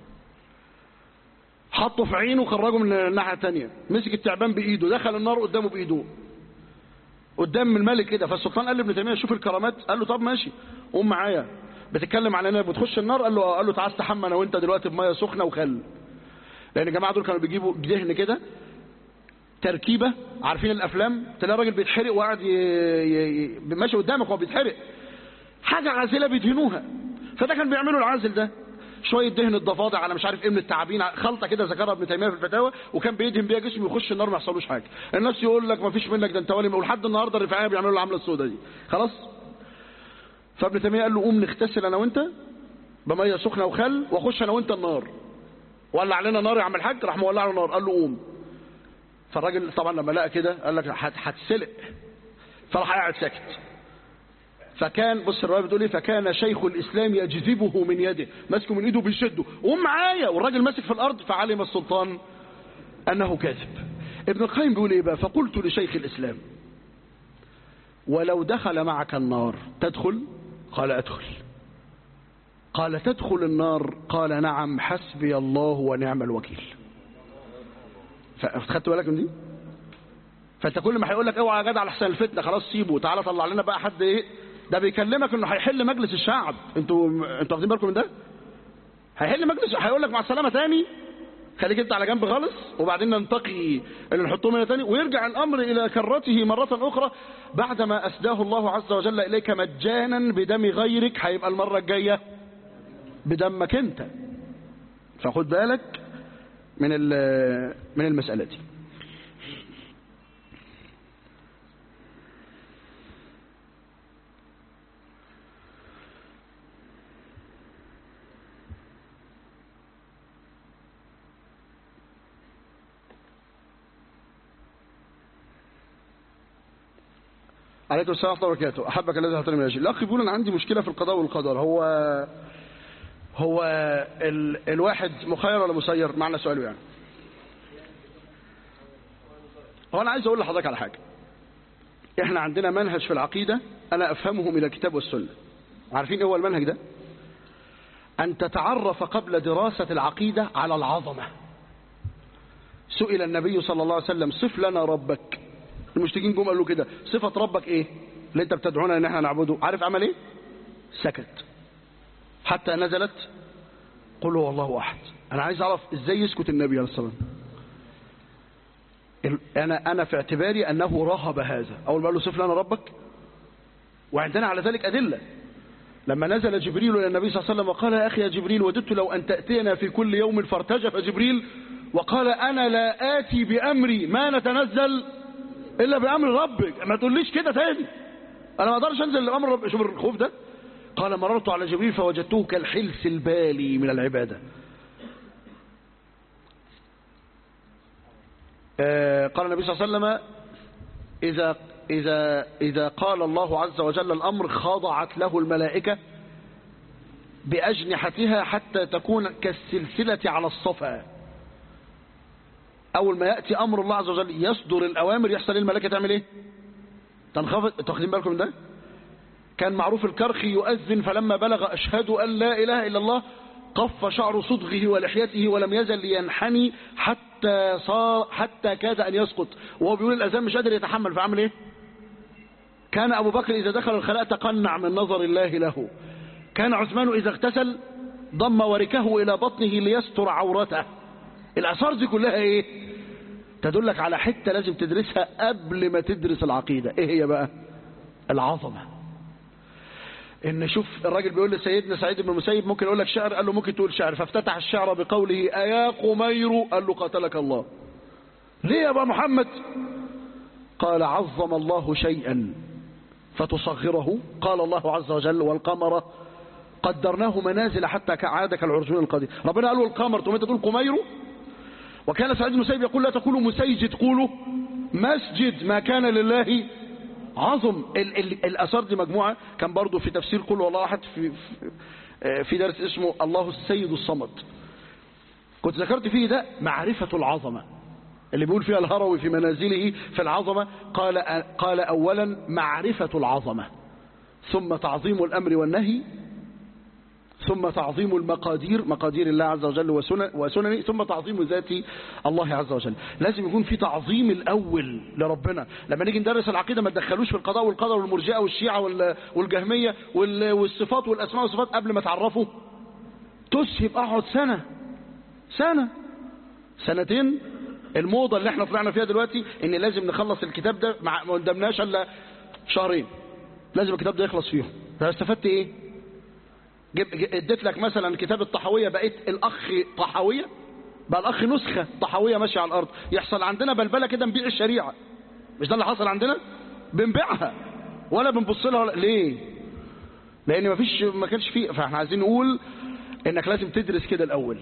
حطه في عينه وخرجه من الناحيه الثانيه مسك التعبان بايده دخل النار قدامه بايده قدام الملك كده فالسلطان قال لابن تيميه شوف الكرامات قال له طب ماشي قوم معايا بتتكلم عن انك بتخش النار قال له قال له تعال استحمى انا وانت دلوقتي بميه سخنه وخل لان الجماعه دول كانوا بيجيبوا دهن كده تركيبه عارفين الافلام تلاقي الراجل بيتحرق وقاعد ي... ي... ماشي قدامك وهو بيتحرق حاجه عازله بيدهنوها فده كان بيعملوا العازل ده شويه دهن الضفادع على مش عارف ايه من التعابين خلطه كده ذكرها ابن تيميه في الفتاوى وكان بيدهن بيها جسمه ويخش النار ما يحصلوش حاجه الناس يقول لك ما فيش منك ده انت ولي ولحد النهارده الرفاعيه بيعملوا العمله السوداء دي خلاص فابن تيميه قال له قوم نغتسل انا وانت بميه سخنه وخل واخش انا وانت النار ولع علينا نار يا عم الحاج راح مولع له نار قال له قوم فالراجل طبعا لما لقى كده قال لك هت- هتسلق فراح قاعد ساكت فكان بص الروايه بتقول ايه فكان شيخ الاسلام يجذبه من يده ماسكه من ايده بيشده قوم معايا والراجل ماسك في الارض فعلم السلطان انه كاذب ابن القيم بيقول ايه بقى فقلت لشيخ الاسلام ولو دخل معك النار تدخل قال ادخل قال تدخل النار قال نعم حسبي الله ونعم الوكيل فخدت بالك من دي فانت كل ما هيقول لك اوعى يا جدع لحسن الفتنه خلاص سيبه تعالى طلع لنا بقى حد ايه ده بيكلمك انه هيحل مجلس الشعب انتوا انتوا واخدين بالكم من ده هيحل مجلس هيقول لك مع السلامه تاني خليك انت على جنب خالص وبعدين ننتقي اللي نحطهم هنا تاني ويرجع الامر الى كرته مره اخرى بعدما اسداه الله عز وجل اليك مجانا بدم غيرك هيبقى المره الجايه بدمك انت فخد بالك من ال- من المساله دي عليكم السلام ورحمه الله وبركاته احبك الذي اعطاني من اجل الاخ بيقول انا عندي مشكله في القضاء والقدر هو هو ال... الواحد مخير ولا مسير معنى سؤاله يعني هو انا عايز اقول لحضرتك على حاجه احنا عندنا منهج في العقيده انا افهمه من الكتاب والسنه عارفين ايه هو المنهج ده ان تتعرف قبل دراسه العقيده على العظمه سئل النبي صلى الله عليه وسلم صف لنا ربك المشركين جم قالوا كده صفة ربك ايه اللي انت بتدعونا ان احنا نعبده عارف عمل ايه سكت حتى نزلت قل هو الله احد انا عايز اعرف ازاي يسكت النبي عليه الصلاه والسلام ال- انا انا في اعتباري انه رهب هذا اول ما قال له صف لنا ربك وعندنا على ذلك ادله لما نزل جبريل الى النبي صلى الله عليه وسلم وقال يا اخي يا جبريل وددت لو ان تاتينا في كل يوم فارتجف جبريل وقال انا لا اتي بامري ما نتنزل الا بامر ربك ما تقوليش كده تاني انا ما اقدرش انزل لامر رب شوف الخوف ده قال مررت على جبريل فوجدته كالحلس البالي من العباده آه، قال النبي صلى الله عليه وسلم إذا, إذا, إذا قال الله عز وجل الأمر خضعت له الملائكة بأجنحتها حتى تكون كالسلسلة على الصفا أول ما يأتي أمر الله عز وجل يصدر الأوامر يحصل إيه الملائكة تعمل إيه تنخفض تاخدين بالكم من ده كان معروف الكرخي يؤذن فلما بلغ أشهد أن لا إله إلا الله قف شعر صدغه ولحيته ولم يزل ينحني حتى صار حتى كاد أن يسقط وهو بيقول الأذان مش قادر يتحمل فعمل إيه كان أبو بكر إذا دخل الخلاء تقنع من نظر الله له كان عثمان إذا اغتسل ضم وركه إلى بطنه ليستر عورته الآثار دي كلها إيه تدلك على حتة لازم تدرسها قبل ما تدرس العقيدة إيه هي بقى العظمة ان شوف الراجل بيقول لسيدنا سعيد بن المسيب ممكن يقول لك شعر قال له ممكن تقول شعر فافتتح الشعر بقوله ايا قمير قال له قاتلك الله ليه يا ابا محمد قال عظم الله شيئا فتصغره قال الله عز وجل والقمر قدرناه منازل حتى عاد كالعرجون القديم ربنا قال له القمر ثم انت تقول قمير وكان سعيد بن المسيب يقول لا تقولوا مسيجد قولوا مسجد ما كان لله عظم ال ال الأثار دي مجموعة كان برضو في تفسير قل والله أحد في, في, في درس اسمه الله السيد الصمد كنت ذكرت فيه ده معرفة العظمة اللي بيقول فيها الهروي في منازله في العظمة قال, قال أولا معرفة العظمة ثم تعظيم الأمر والنهي ثم تعظيم المقادير مقادير الله عز وجل وسنن وسننه ثم تعظيم ذات الله عز وجل لازم يكون في تعظيم الأول لربنا لما نيجي ندرس العقيدة ما تدخلوش في القضاء والقدر والمرجئة والشيعة والجهمية والصفات والأسماء والصفات قبل ما تعرفوا تسهب أقعد سنة سنة سنتين الموضة اللي احنا طلعنا فيها دلوقتي ان لازم نخلص الكتاب ده ما قدمناش الا شهرين لازم الكتاب ده يخلص فيهم استفدت ايه اديت لك مثلا كتاب الطحاوية بقيت الاخ طحاوية بقى الاخ نسخة طحاوية ماشية على الارض يحصل عندنا بلبلة كده نبيع الشريعة مش ده اللي حصل عندنا بنبيعها ولا بنبص لها ولا ليه لان مفيش ما كانش فيه فاحنا عايزين نقول انك لازم تدرس كده الاول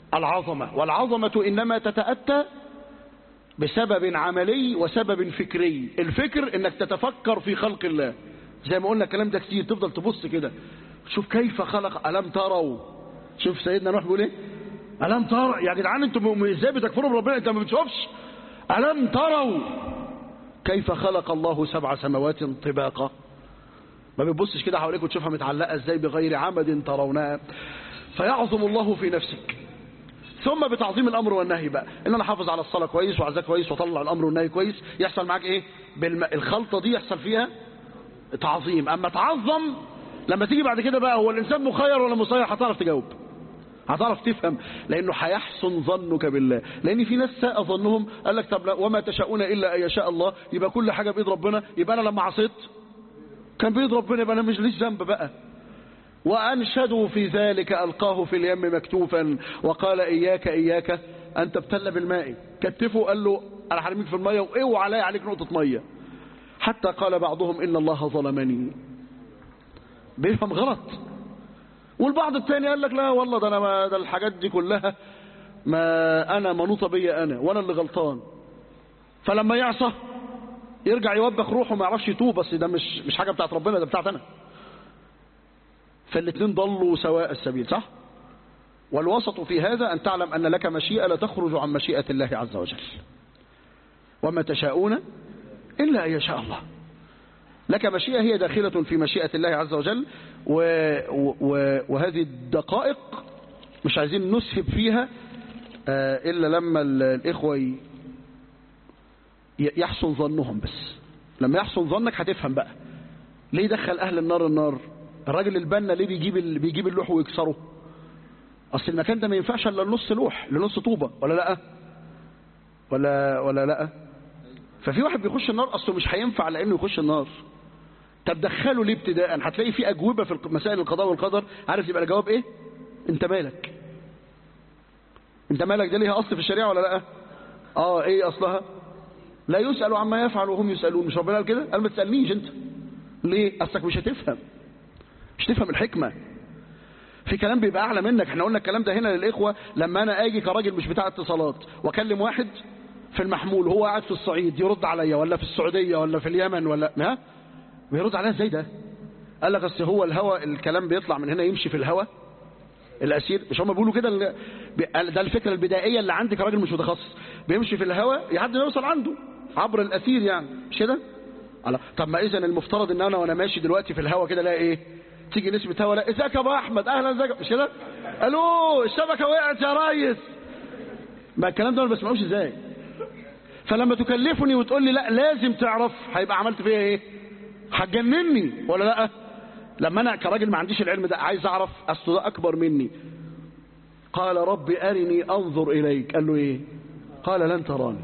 العظمة والعظمة إنما تتأتى بسبب عملي وسبب فكري الفكر انك تتفكر في خلق الله زي ما قلنا الكلام ده كتير تفضل تبص كده شوف كيف خلق ألم تروا شوف سيدنا نوح بيقول ايه ألم ترى يا جدعان انتم ازاي بتكفروا بربنا انت ما بتشوفش ألم تروا كيف خلق الله سبع سماوات طباقا ما بتبصش كده حواليك وتشوفها متعلقة ازاي بغير عمد ترونها فيعظم الله في نفسك ثم بتعظيم الامر والنهي بقى ان انا حافظ على الصلاه كويس وعزاه كويس واطلع الامر والنهي كويس يحصل معاك ايه بالم... الخلطه دي يحصل فيها تعظيم اما تعظم لما تيجي بعد كده بقى هو الانسان مخير ولا مسير هتعرف تجاوب هتعرف تفهم لانه هيحسن ظنك بالله لان في ناس ساء ظنهم قال لك طب لا وما تشاءون الا ان يشاء الله يبقى كل حاجه بايد ربنا يبقى انا لما عصيت كان بايد ربنا يبقى انا مش ليش ذنب بقى وأنشدوا في ذلك ألقاه في اليم مكتوفا وقال إياك إياك أن تبتل بالماء كتفه قال له أنا حرميك في المية وإيه علي عليك نقطة مية حتى قال بعضهم إن الله ظلمني بيفهم غلط والبعض الثاني قال لك لا والله ده أنا ما ده الحاجات دي كلها ما أنا منوطة بيا أنا وأنا اللي غلطان فلما يعصى يرجع يوبخ روحه ما يعرفش يتوب بس ده مش مش حاجة بتاعت ربنا ده بتاعت أنا فالاثنين ضلوا سواء السبيل صح والوسط في هذا أن تعلم أن لك مشيئة لا تخرج عن مشيئة الله عز وجل وما تشاءون إلا أن يشاء الله لك مشيئة هي داخلة في مشيئة الله عز وجل و... و... وهذه الدقائق مش عايزين نسهب فيها إلا لما الإخوة ي... يحسن ظنهم بس لما يحسن ظنك هتفهم بقى ليه دخل أهل النار النار الراجل البنا ليه بيجيب ال... بيجيب اللوح ويكسره اصل المكان ده ما ينفعش الا لنص لوح لنص طوبه ولا لا ولا ولا لا ففي واحد بيخش النار اصله مش هينفع لانه يخش النار طب دخله ليه ابتداء هتلاقي في اجوبه في مسائل القضاء والقدر عارف يبقى الجواب ايه انت مالك انت مالك ده ليها اصل في الشريعه ولا لا اه ايه اصلها لا يسأل عما يفعل وهم يسألون مش ربنا قال كده قال ما تسألنيش انت ليه اصلك مش هتفهم مش تفهم الحكمة في كلام بيبقى اعلى منك احنا قلنا الكلام ده هنا للاخوة لما انا اجي كراجل مش بتاع اتصالات واكلم واحد في المحمول وهو قاعد في الصعيد يرد عليا ولا في السعودية ولا في اليمن ولا ها بيرد عليا ازاي ده قال لك اصل هو الهوا الكلام بيطلع من هنا يمشي في الهوا الاسير مش هم بيقولوا كده ده الفكره البدائيه اللي عندي كراجل مش متخصص بيمشي في الهواء لحد ما يوصل عنده عبر الاسير يعني مش كده طب ما اذا المفترض ان انا وانا ماشي دلوقتي في الهواء كده الاقي ايه تيجي نسبه هواء لا ازيك يا ابو احمد اهلا ازيك مش كده الو الشبكه وقعت يا ريس ما الكلام ده ما بسمعوش ازاي فلما تكلفني وتقول لي لا لازم تعرف هيبقى عملت فيها ايه هتجنني ولا لا لما انا كراجل ما عنديش العلم ده عايز اعرف اصل ده اكبر مني قال رب ارني انظر اليك قال له ايه قال لن تراني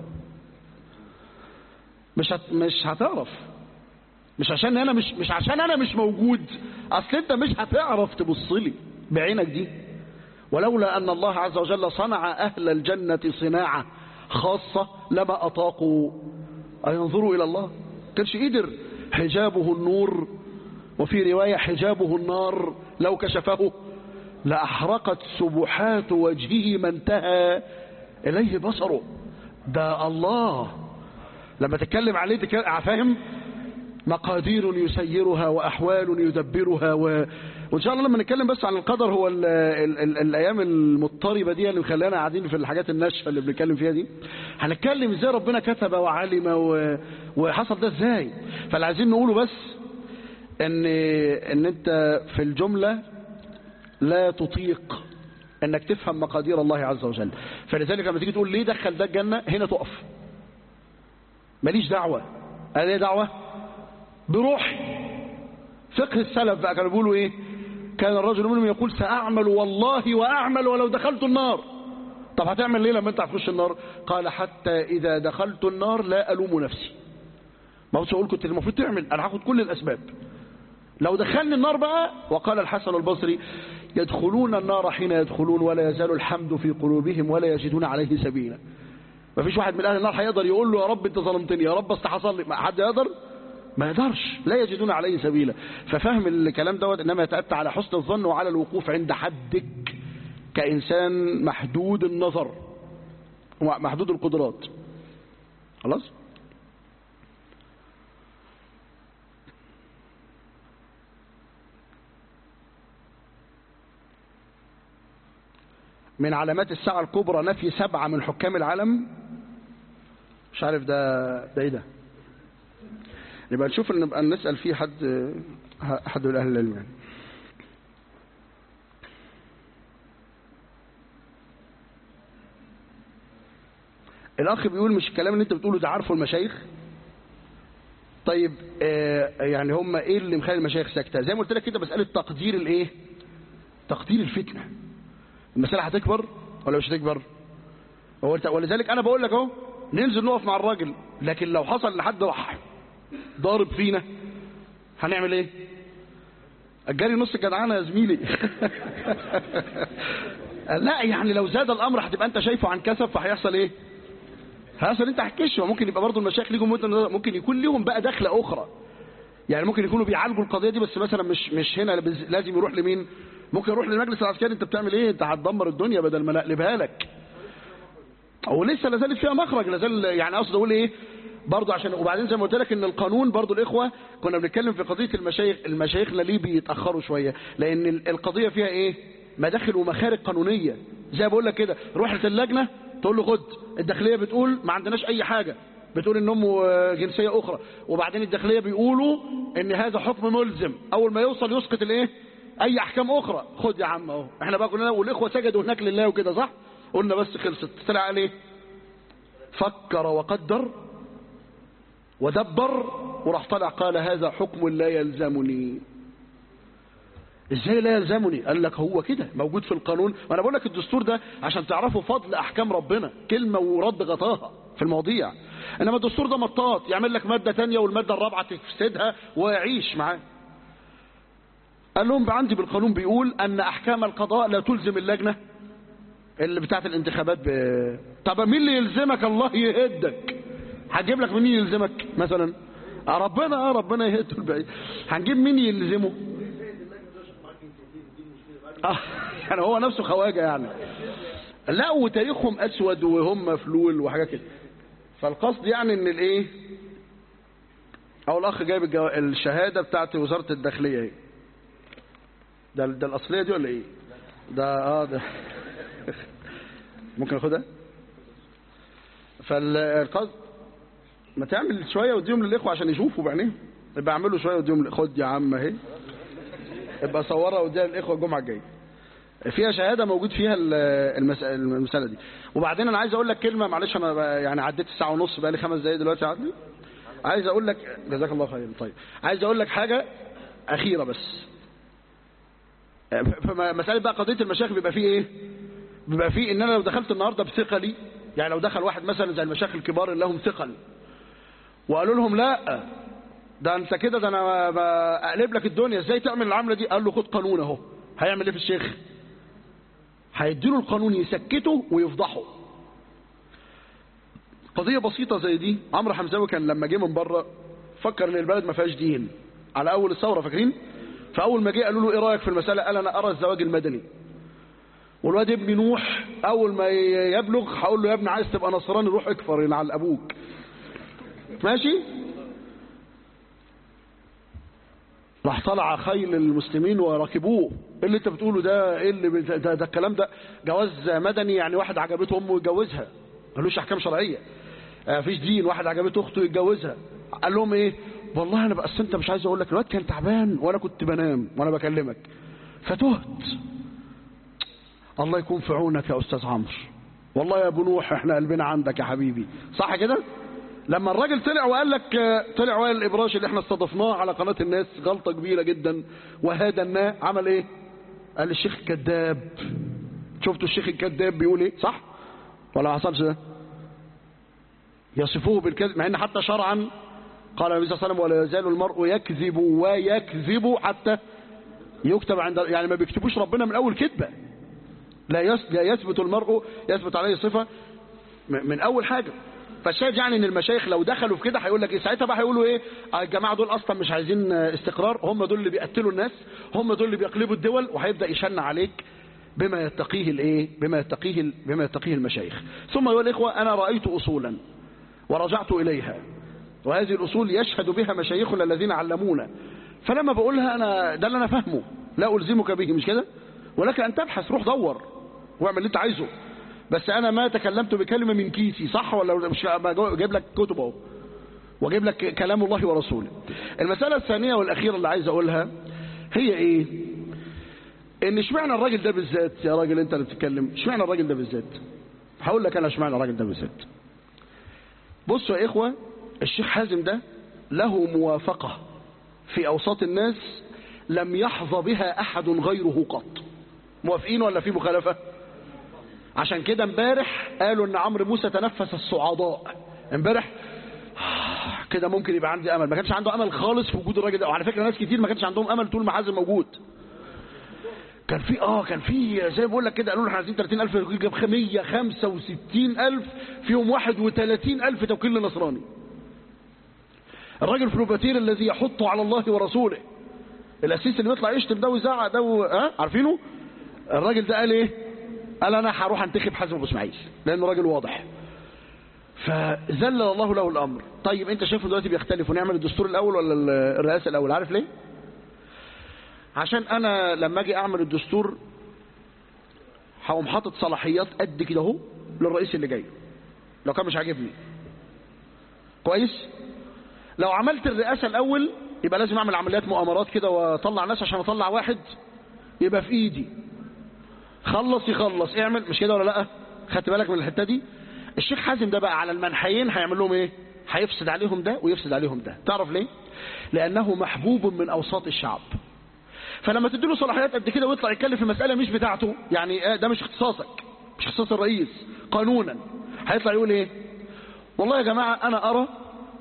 مش هت... مش هتعرف مش عشان انا مش مش عشان انا مش موجود اصل انت مش هتعرف تبص لي بعينك دي ولولا ان الله عز وجل صنع اهل الجنه صناعه خاصه لما اطاقوا ان ينظروا الى الله كانش قدر حجابه النور وفي رواية حجابه النار لو كشفه لأحرقت سبحات وجهه ما انتهى إليه بصره ده الله لما تتكلم عليه تتكلم فاهم مقادير يسيرها وأحوال يدبرها و... وإن شاء الله لما نتكلم بس عن القدر هو ال ال ال الأيام المضطربة دي اللي مخلانا قاعدين في الحاجات الناشفة اللي بنتكلم فيها دي هنتكلم ازاي ربنا كتب وعلم و... وحصل ده ازاي فاللي عايزين نقوله بس ان ان انت في الجملة لا تطيق انك تفهم مقادير الله عز وجل فلذلك لما تيجي تقول ليه دخل ده الجنة هنا تقف ماليش دعوة انا ليه دعوة بروحي فقه السلف بقى كانوا بيقولوا ايه كان الرجل منهم يقول سأعمل والله وأعمل ولو دخلت النار طب هتعمل ليه لما انت هتخش النار قال حتى إذا دخلت النار لا ألوم نفسي ما هو اقول كنت المفروض تعمل انا هاخد كل الاسباب لو دخلني النار بقى وقال الحسن البصري يدخلون النار حين يدخلون ولا يزال الحمد في قلوبهم ولا يجدون عليه سبيلا ما فيش واحد من اهل النار هيقدر يقول له يا رب انت ظلمتني يا رب اصل حصل لي ما حد يقدر ما يقدرش لا يجدون عليه سبيلا ففهم الكلام دوت انما يتاتى على حسن الظن وعلى الوقوف عند حدك كإنسان محدود النظر محدود القدرات خلاص من علامات الساعة الكبرى نفي سبعة من حكام العالم مش عارف ده ده ايه ده نبقى نشوف ان نبقى نسأل فيه حد حد من اهل العلم يعني الاخ بيقول مش الكلام اللي انت بتقوله ده عارفه المشايخ طيب آه يعني هم ايه اللي مخلي المشايخ ساكته زي ما قلت لك كده مساله تقدير الايه تقدير الفتنه المساله هتكبر ولا مش هتكبر هو انت ولذلك انا بقول لك اهو ننزل نقف مع الراجل لكن لو حصل لحد راح ضارب فينا هنعمل ايه الجري نص جدعانه يا زميلي لا يعني لو زاد الامر هتبقى انت شايفه عن كسب فهيحصل ايه هيحصل انت هتكش وممكن يبقى برضه المشايخ ليهم ممكن يكون ليهم بقى دخله اخرى يعني ممكن يكونوا بيعالجوا القضيه دي بس مثلا مش مش هنا لازم يروح لمين ممكن يروح للمجلس العسكري انت بتعمل ايه انت هتدمر الدنيا بدل ما نقلبها لك ولسه لا زالت فيها مخرج لا زال يعني اقصد اقول ايه برضه عشان وبعدين زي ما قلت لك ان القانون برضه الاخوه كنا بنتكلم في قضيه المشايخ المشايخنا ليه بيتاخروا شويه لان القضيه فيها ايه مداخل ومخارج قانونيه زي بقول لك كده روح اللجنه تقول له خد الداخليه بتقول ما عندناش اي حاجه بتقول ان امه جنسيه اخرى وبعدين الداخليه بيقولوا ان هذا حكم ملزم اول ما يوصل يسقط الايه اي احكام اخرى خد يا عم اهو احنا بقى كلنا والاخوه سجدوا هناك لله وكده صح قلنا بس خلصت طلع عليه فكر وقدر ودبر وراح طلع قال هذا حكم لا يلزمني ازاي لا يلزمني قال لك هو كده موجود في القانون وانا بقول لك الدستور ده عشان تعرفوا فضل احكام ربنا كلمه ورد غطاها في المواضيع انما الدستور ده مطاط يعمل لك ماده تانية والماده الرابعه تفسدها ويعيش معاه قال لهم عندي بالقانون بيقول ان احكام القضاء لا تلزم اللجنه اللي بتاعت الانتخابات ب... طب مين اللي يلزمك الله يهدك هتجيب لك مين يلزمك مثلا ربنا اه ربنا يهده البعيد هنجيب مين يلزمه اه يعني هو نفسه خواجه يعني لا وتاريخهم اسود وهم فلول وحاجات كده فالقصد يعني ان الايه او الاخ جايب الجو... الشهاده بتاعت وزاره الداخليه اهي ده ده الاصليه دي ولا ايه ده اه ده ممكن اخدها فالقصد ما تعمل شويه واديهم للاخوه عشان يشوفوا بعينيهم يبقى اعملوا شويه واديهم خد يا عم اهي ابقى صورها واديها للاخوه الجمعه الجايه فيها شهاده موجود فيها المسألة, المساله دي وبعدين انا عايز اقول لك كلمه معلش انا يعني عديت الساعه ونص بقى لي خمس دقايق دلوقتي عدي عايز اقول لك جزاك الله خير طيب عايز اقول لك حاجه اخيره بس مساله بقى قضيه المشايخ بيبقى فيه ايه بيبقى فيه ان انا لو دخلت النهارده بثقلي يعني لو دخل واحد مثلا زي المشايخ الكبار اللي لهم ثقل وقالوا لهم لا ده انت كده ده انا اقلب لك الدنيا ازاي تعمل العمله دي قال له خد قانون اهو هيعمل ايه في الشيخ هيديله القانون يسكته ويفضحه قضية بسيطة زي دي عمرو حمزاوي كان لما جه من بره فكر ان البلد ما فيهاش دين على اول الثورة فاكرين فاول ما جه قالوا له ايه رايك في المسألة قال انا ارى الزواج المدني والواد ابن نوح اول ما يبلغ هقول له يا ابني عايز تبقى نصراني روح اكفر ينعل ابوك ماشي راح طلع خيل المسلمين وركبوه ايه اللي انت بتقوله ده ايه اللي ده, ده, ده الكلام ده جواز مدني يعني واحد عجبته امه يتجوزها ملوش احكام شرعيه مفيش دين واحد عجبته اخته يتجوزها قال لهم ايه والله انا بس انت مش عايز اقول لك الواد كان تعبان وانا كنت بنام وانا بكلمك فتهت الله يكون في عونك يا استاذ عمرو والله يا ابو نوح احنا قلبنا عندك يا حبيبي صح كده لما الراجل طلع وقال لك طلع وائل الابراش اللي احنا استضفناه على قناه الناس غلطه كبيره جدا وهدناه عمل ايه قال الشيخ كذاب شفتوا الشيخ الكذاب بيقول ايه صح ولا ما حصلش ده يصفوه بالكذب مع ان حتى شرعا قال النبي صلى الله عليه وسلم ولا يزال المرء يكذب ويكذب حتى يكتب عند يعني ما بيكتبوش ربنا من اول كذبه لا لا يثبت المرء يثبت عليه صفه من اول حاجه فالشاهد يعني ان المشايخ لو دخلوا في كده هيقول لك ايه ساعتها بقى هيقولوا ايه الجماعه دول اصلا مش عايزين استقرار هم دول اللي بيقتلوا الناس هم دول اللي بيقلبوا الدول وهيبدا يشن عليك بما يتقيه الايه بما يتقيه ال- بما يتقيه المشايخ ثم يقول الاخوه انا رايت اصولا ورجعت اليها وهذه الاصول يشهد بها مشايخنا الذين علمونا فلما بقولها انا ده اللي انا فاهمه لا الزمك به مش كده ولك ان تبحث روح دور واعمل اللي انت عايزه بس انا ما تكلمت بكلمه من كيسي صح ولا مش جايب لك كتب اهو واجيب لك كلام الله ورسوله المساله الثانيه والاخيره اللي عايز اقولها هي ايه ان اشمعنى الراجل ده بالذات يا راجل انت اللي بتتكلم اشمعنى الراجل ده بالذات هقول لك انا اشمعنى الراجل ده بالذات بصوا يا اخوه الشيخ حازم ده له موافقه في اوساط الناس لم يحظى بها احد غيره قط موافقين ولا في مخالفه عشان كده امبارح قالوا ان عمرو موسى تنفس الصعداء امبارح كده ممكن يبقى عندي امل ما كانش عنده امل خالص في وجود الراجل ده وعلى فكره ناس كتير ما كانش عندهم امل طول ما حازم موجود كان في اه كان في زي ما بقول لك كده قالوا له احنا عايزين 30000 جاب 165000 فيهم 31000 توكيل لنصراني الراجل فلوباتير الذي يحط على الله ورسوله الاسيس اللي بيطلع يشتم ده ويزعق ده و... ها عارفينه الراجل ده قال ايه قال انا هروح انتخب حازم ابو اسماعيل لانه راجل واضح فذلل الله له الامر طيب انت شايفه دلوقتي بيختلف ونعمل الدستور الاول ولا الرئاسه الاول عارف ليه عشان انا لما اجي اعمل الدستور هقوم حاطط صلاحيات قد كده اهو للرئيس اللي جاي لو كان مش عاجبني كويس لو عملت الرئاسه الاول يبقى لازم اعمل عمليات مؤامرات كده واطلع ناس عشان اطلع واحد يبقى في ايدي خلص يخلص اعمل مش كده ولا لا خدت بالك من الحته دي الشيخ حازم ده بقى على المنحيين هيعمل لهم ايه هيفسد عليهم ده ويفسد عليهم ده تعرف ليه لانه محبوب من اوساط الشعب فلما تديله صلاحيات قد كده ويطلع يتكلم في مساله مش بتاعته يعني ده مش اختصاصك مش اختصاص الرئيس قانونا هيطلع يقول ايه والله يا جماعه انا ارى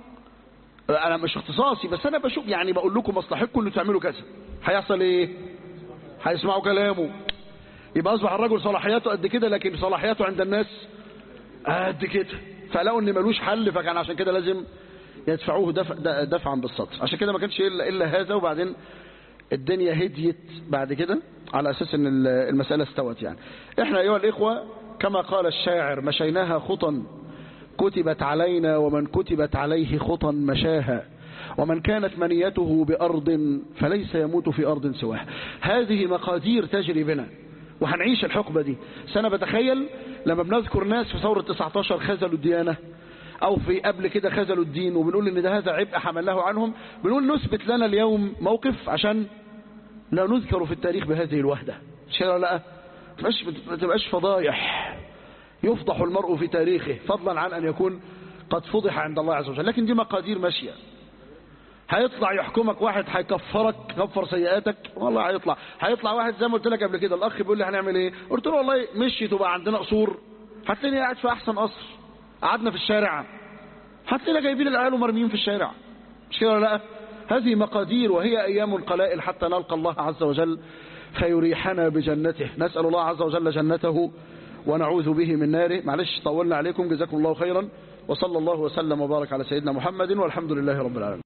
انا مش اختصاصي بس انا بشوف يعني بقول لكم مصلحتكم اللي تعملوا كذا هيحصل ايه هيسمعوا كلامه يبقى اصبح الرجل صلاحياته قد كده لكن صلاحياته عند الناس قد كده فلقوا ان ملوش حل فكان عشان كده لازم يدفعوه دفع دفعا بالسطر عشان كده ما كانش الا الا هذا وبعدين الدنيا هديت بعد كده على اساس ان المساله استوت يعني احنا ايها الاخوه كما قال الشاعر مشيناها خطا كتبت علينا ومن كتبت عليه خطا مشاها ومن كانت منيته بأرض فليس يموت في أرض سواها هذه مقادير تجري بنا وهنعيش الحقبة دي سنة بتخيل لما بنذكر ناس في ثورة 19 خذلوا الديانة أو في قبل كده خذلوا الدين وبنقول إن ده هذا عبء حمله عنهم بنقول نثبت لنا اليوم موقف عشان لا نذكر في التاريخ بهذه الوحدة مش كده ولا لا ما تبقاش فضايح يفضح المرء في تاريخه فضلا عن أن يكون قد فضح عند الله عز وجل لكن دي مقادير ماشية هيطلع يحكمك واحد هيكفرك كفر سيئاتك والله هيطلع هيطلع واحد زي ما قلت لك قبل كده الاخ بيقول لي هنعمل ايه قلت له والله مشي تبقى عندنا قصور هتلاقيني قاعد في احسن قصر قعدنا في الشارع هتلاقينا جايبين العيال ومرميين في الشارع مش كده ولا لا هذه مقادير وهي ايام قلائل حتى نلقى الله عز وجل فيريحنا بجنته نسال الله عز وجل جنته ونعوذ به من ناره معلش طولنا عليكم جزاكم الله خيرا وصلى الله وسلم وبارك على سيدنا محمد والحمد لله رب العالمين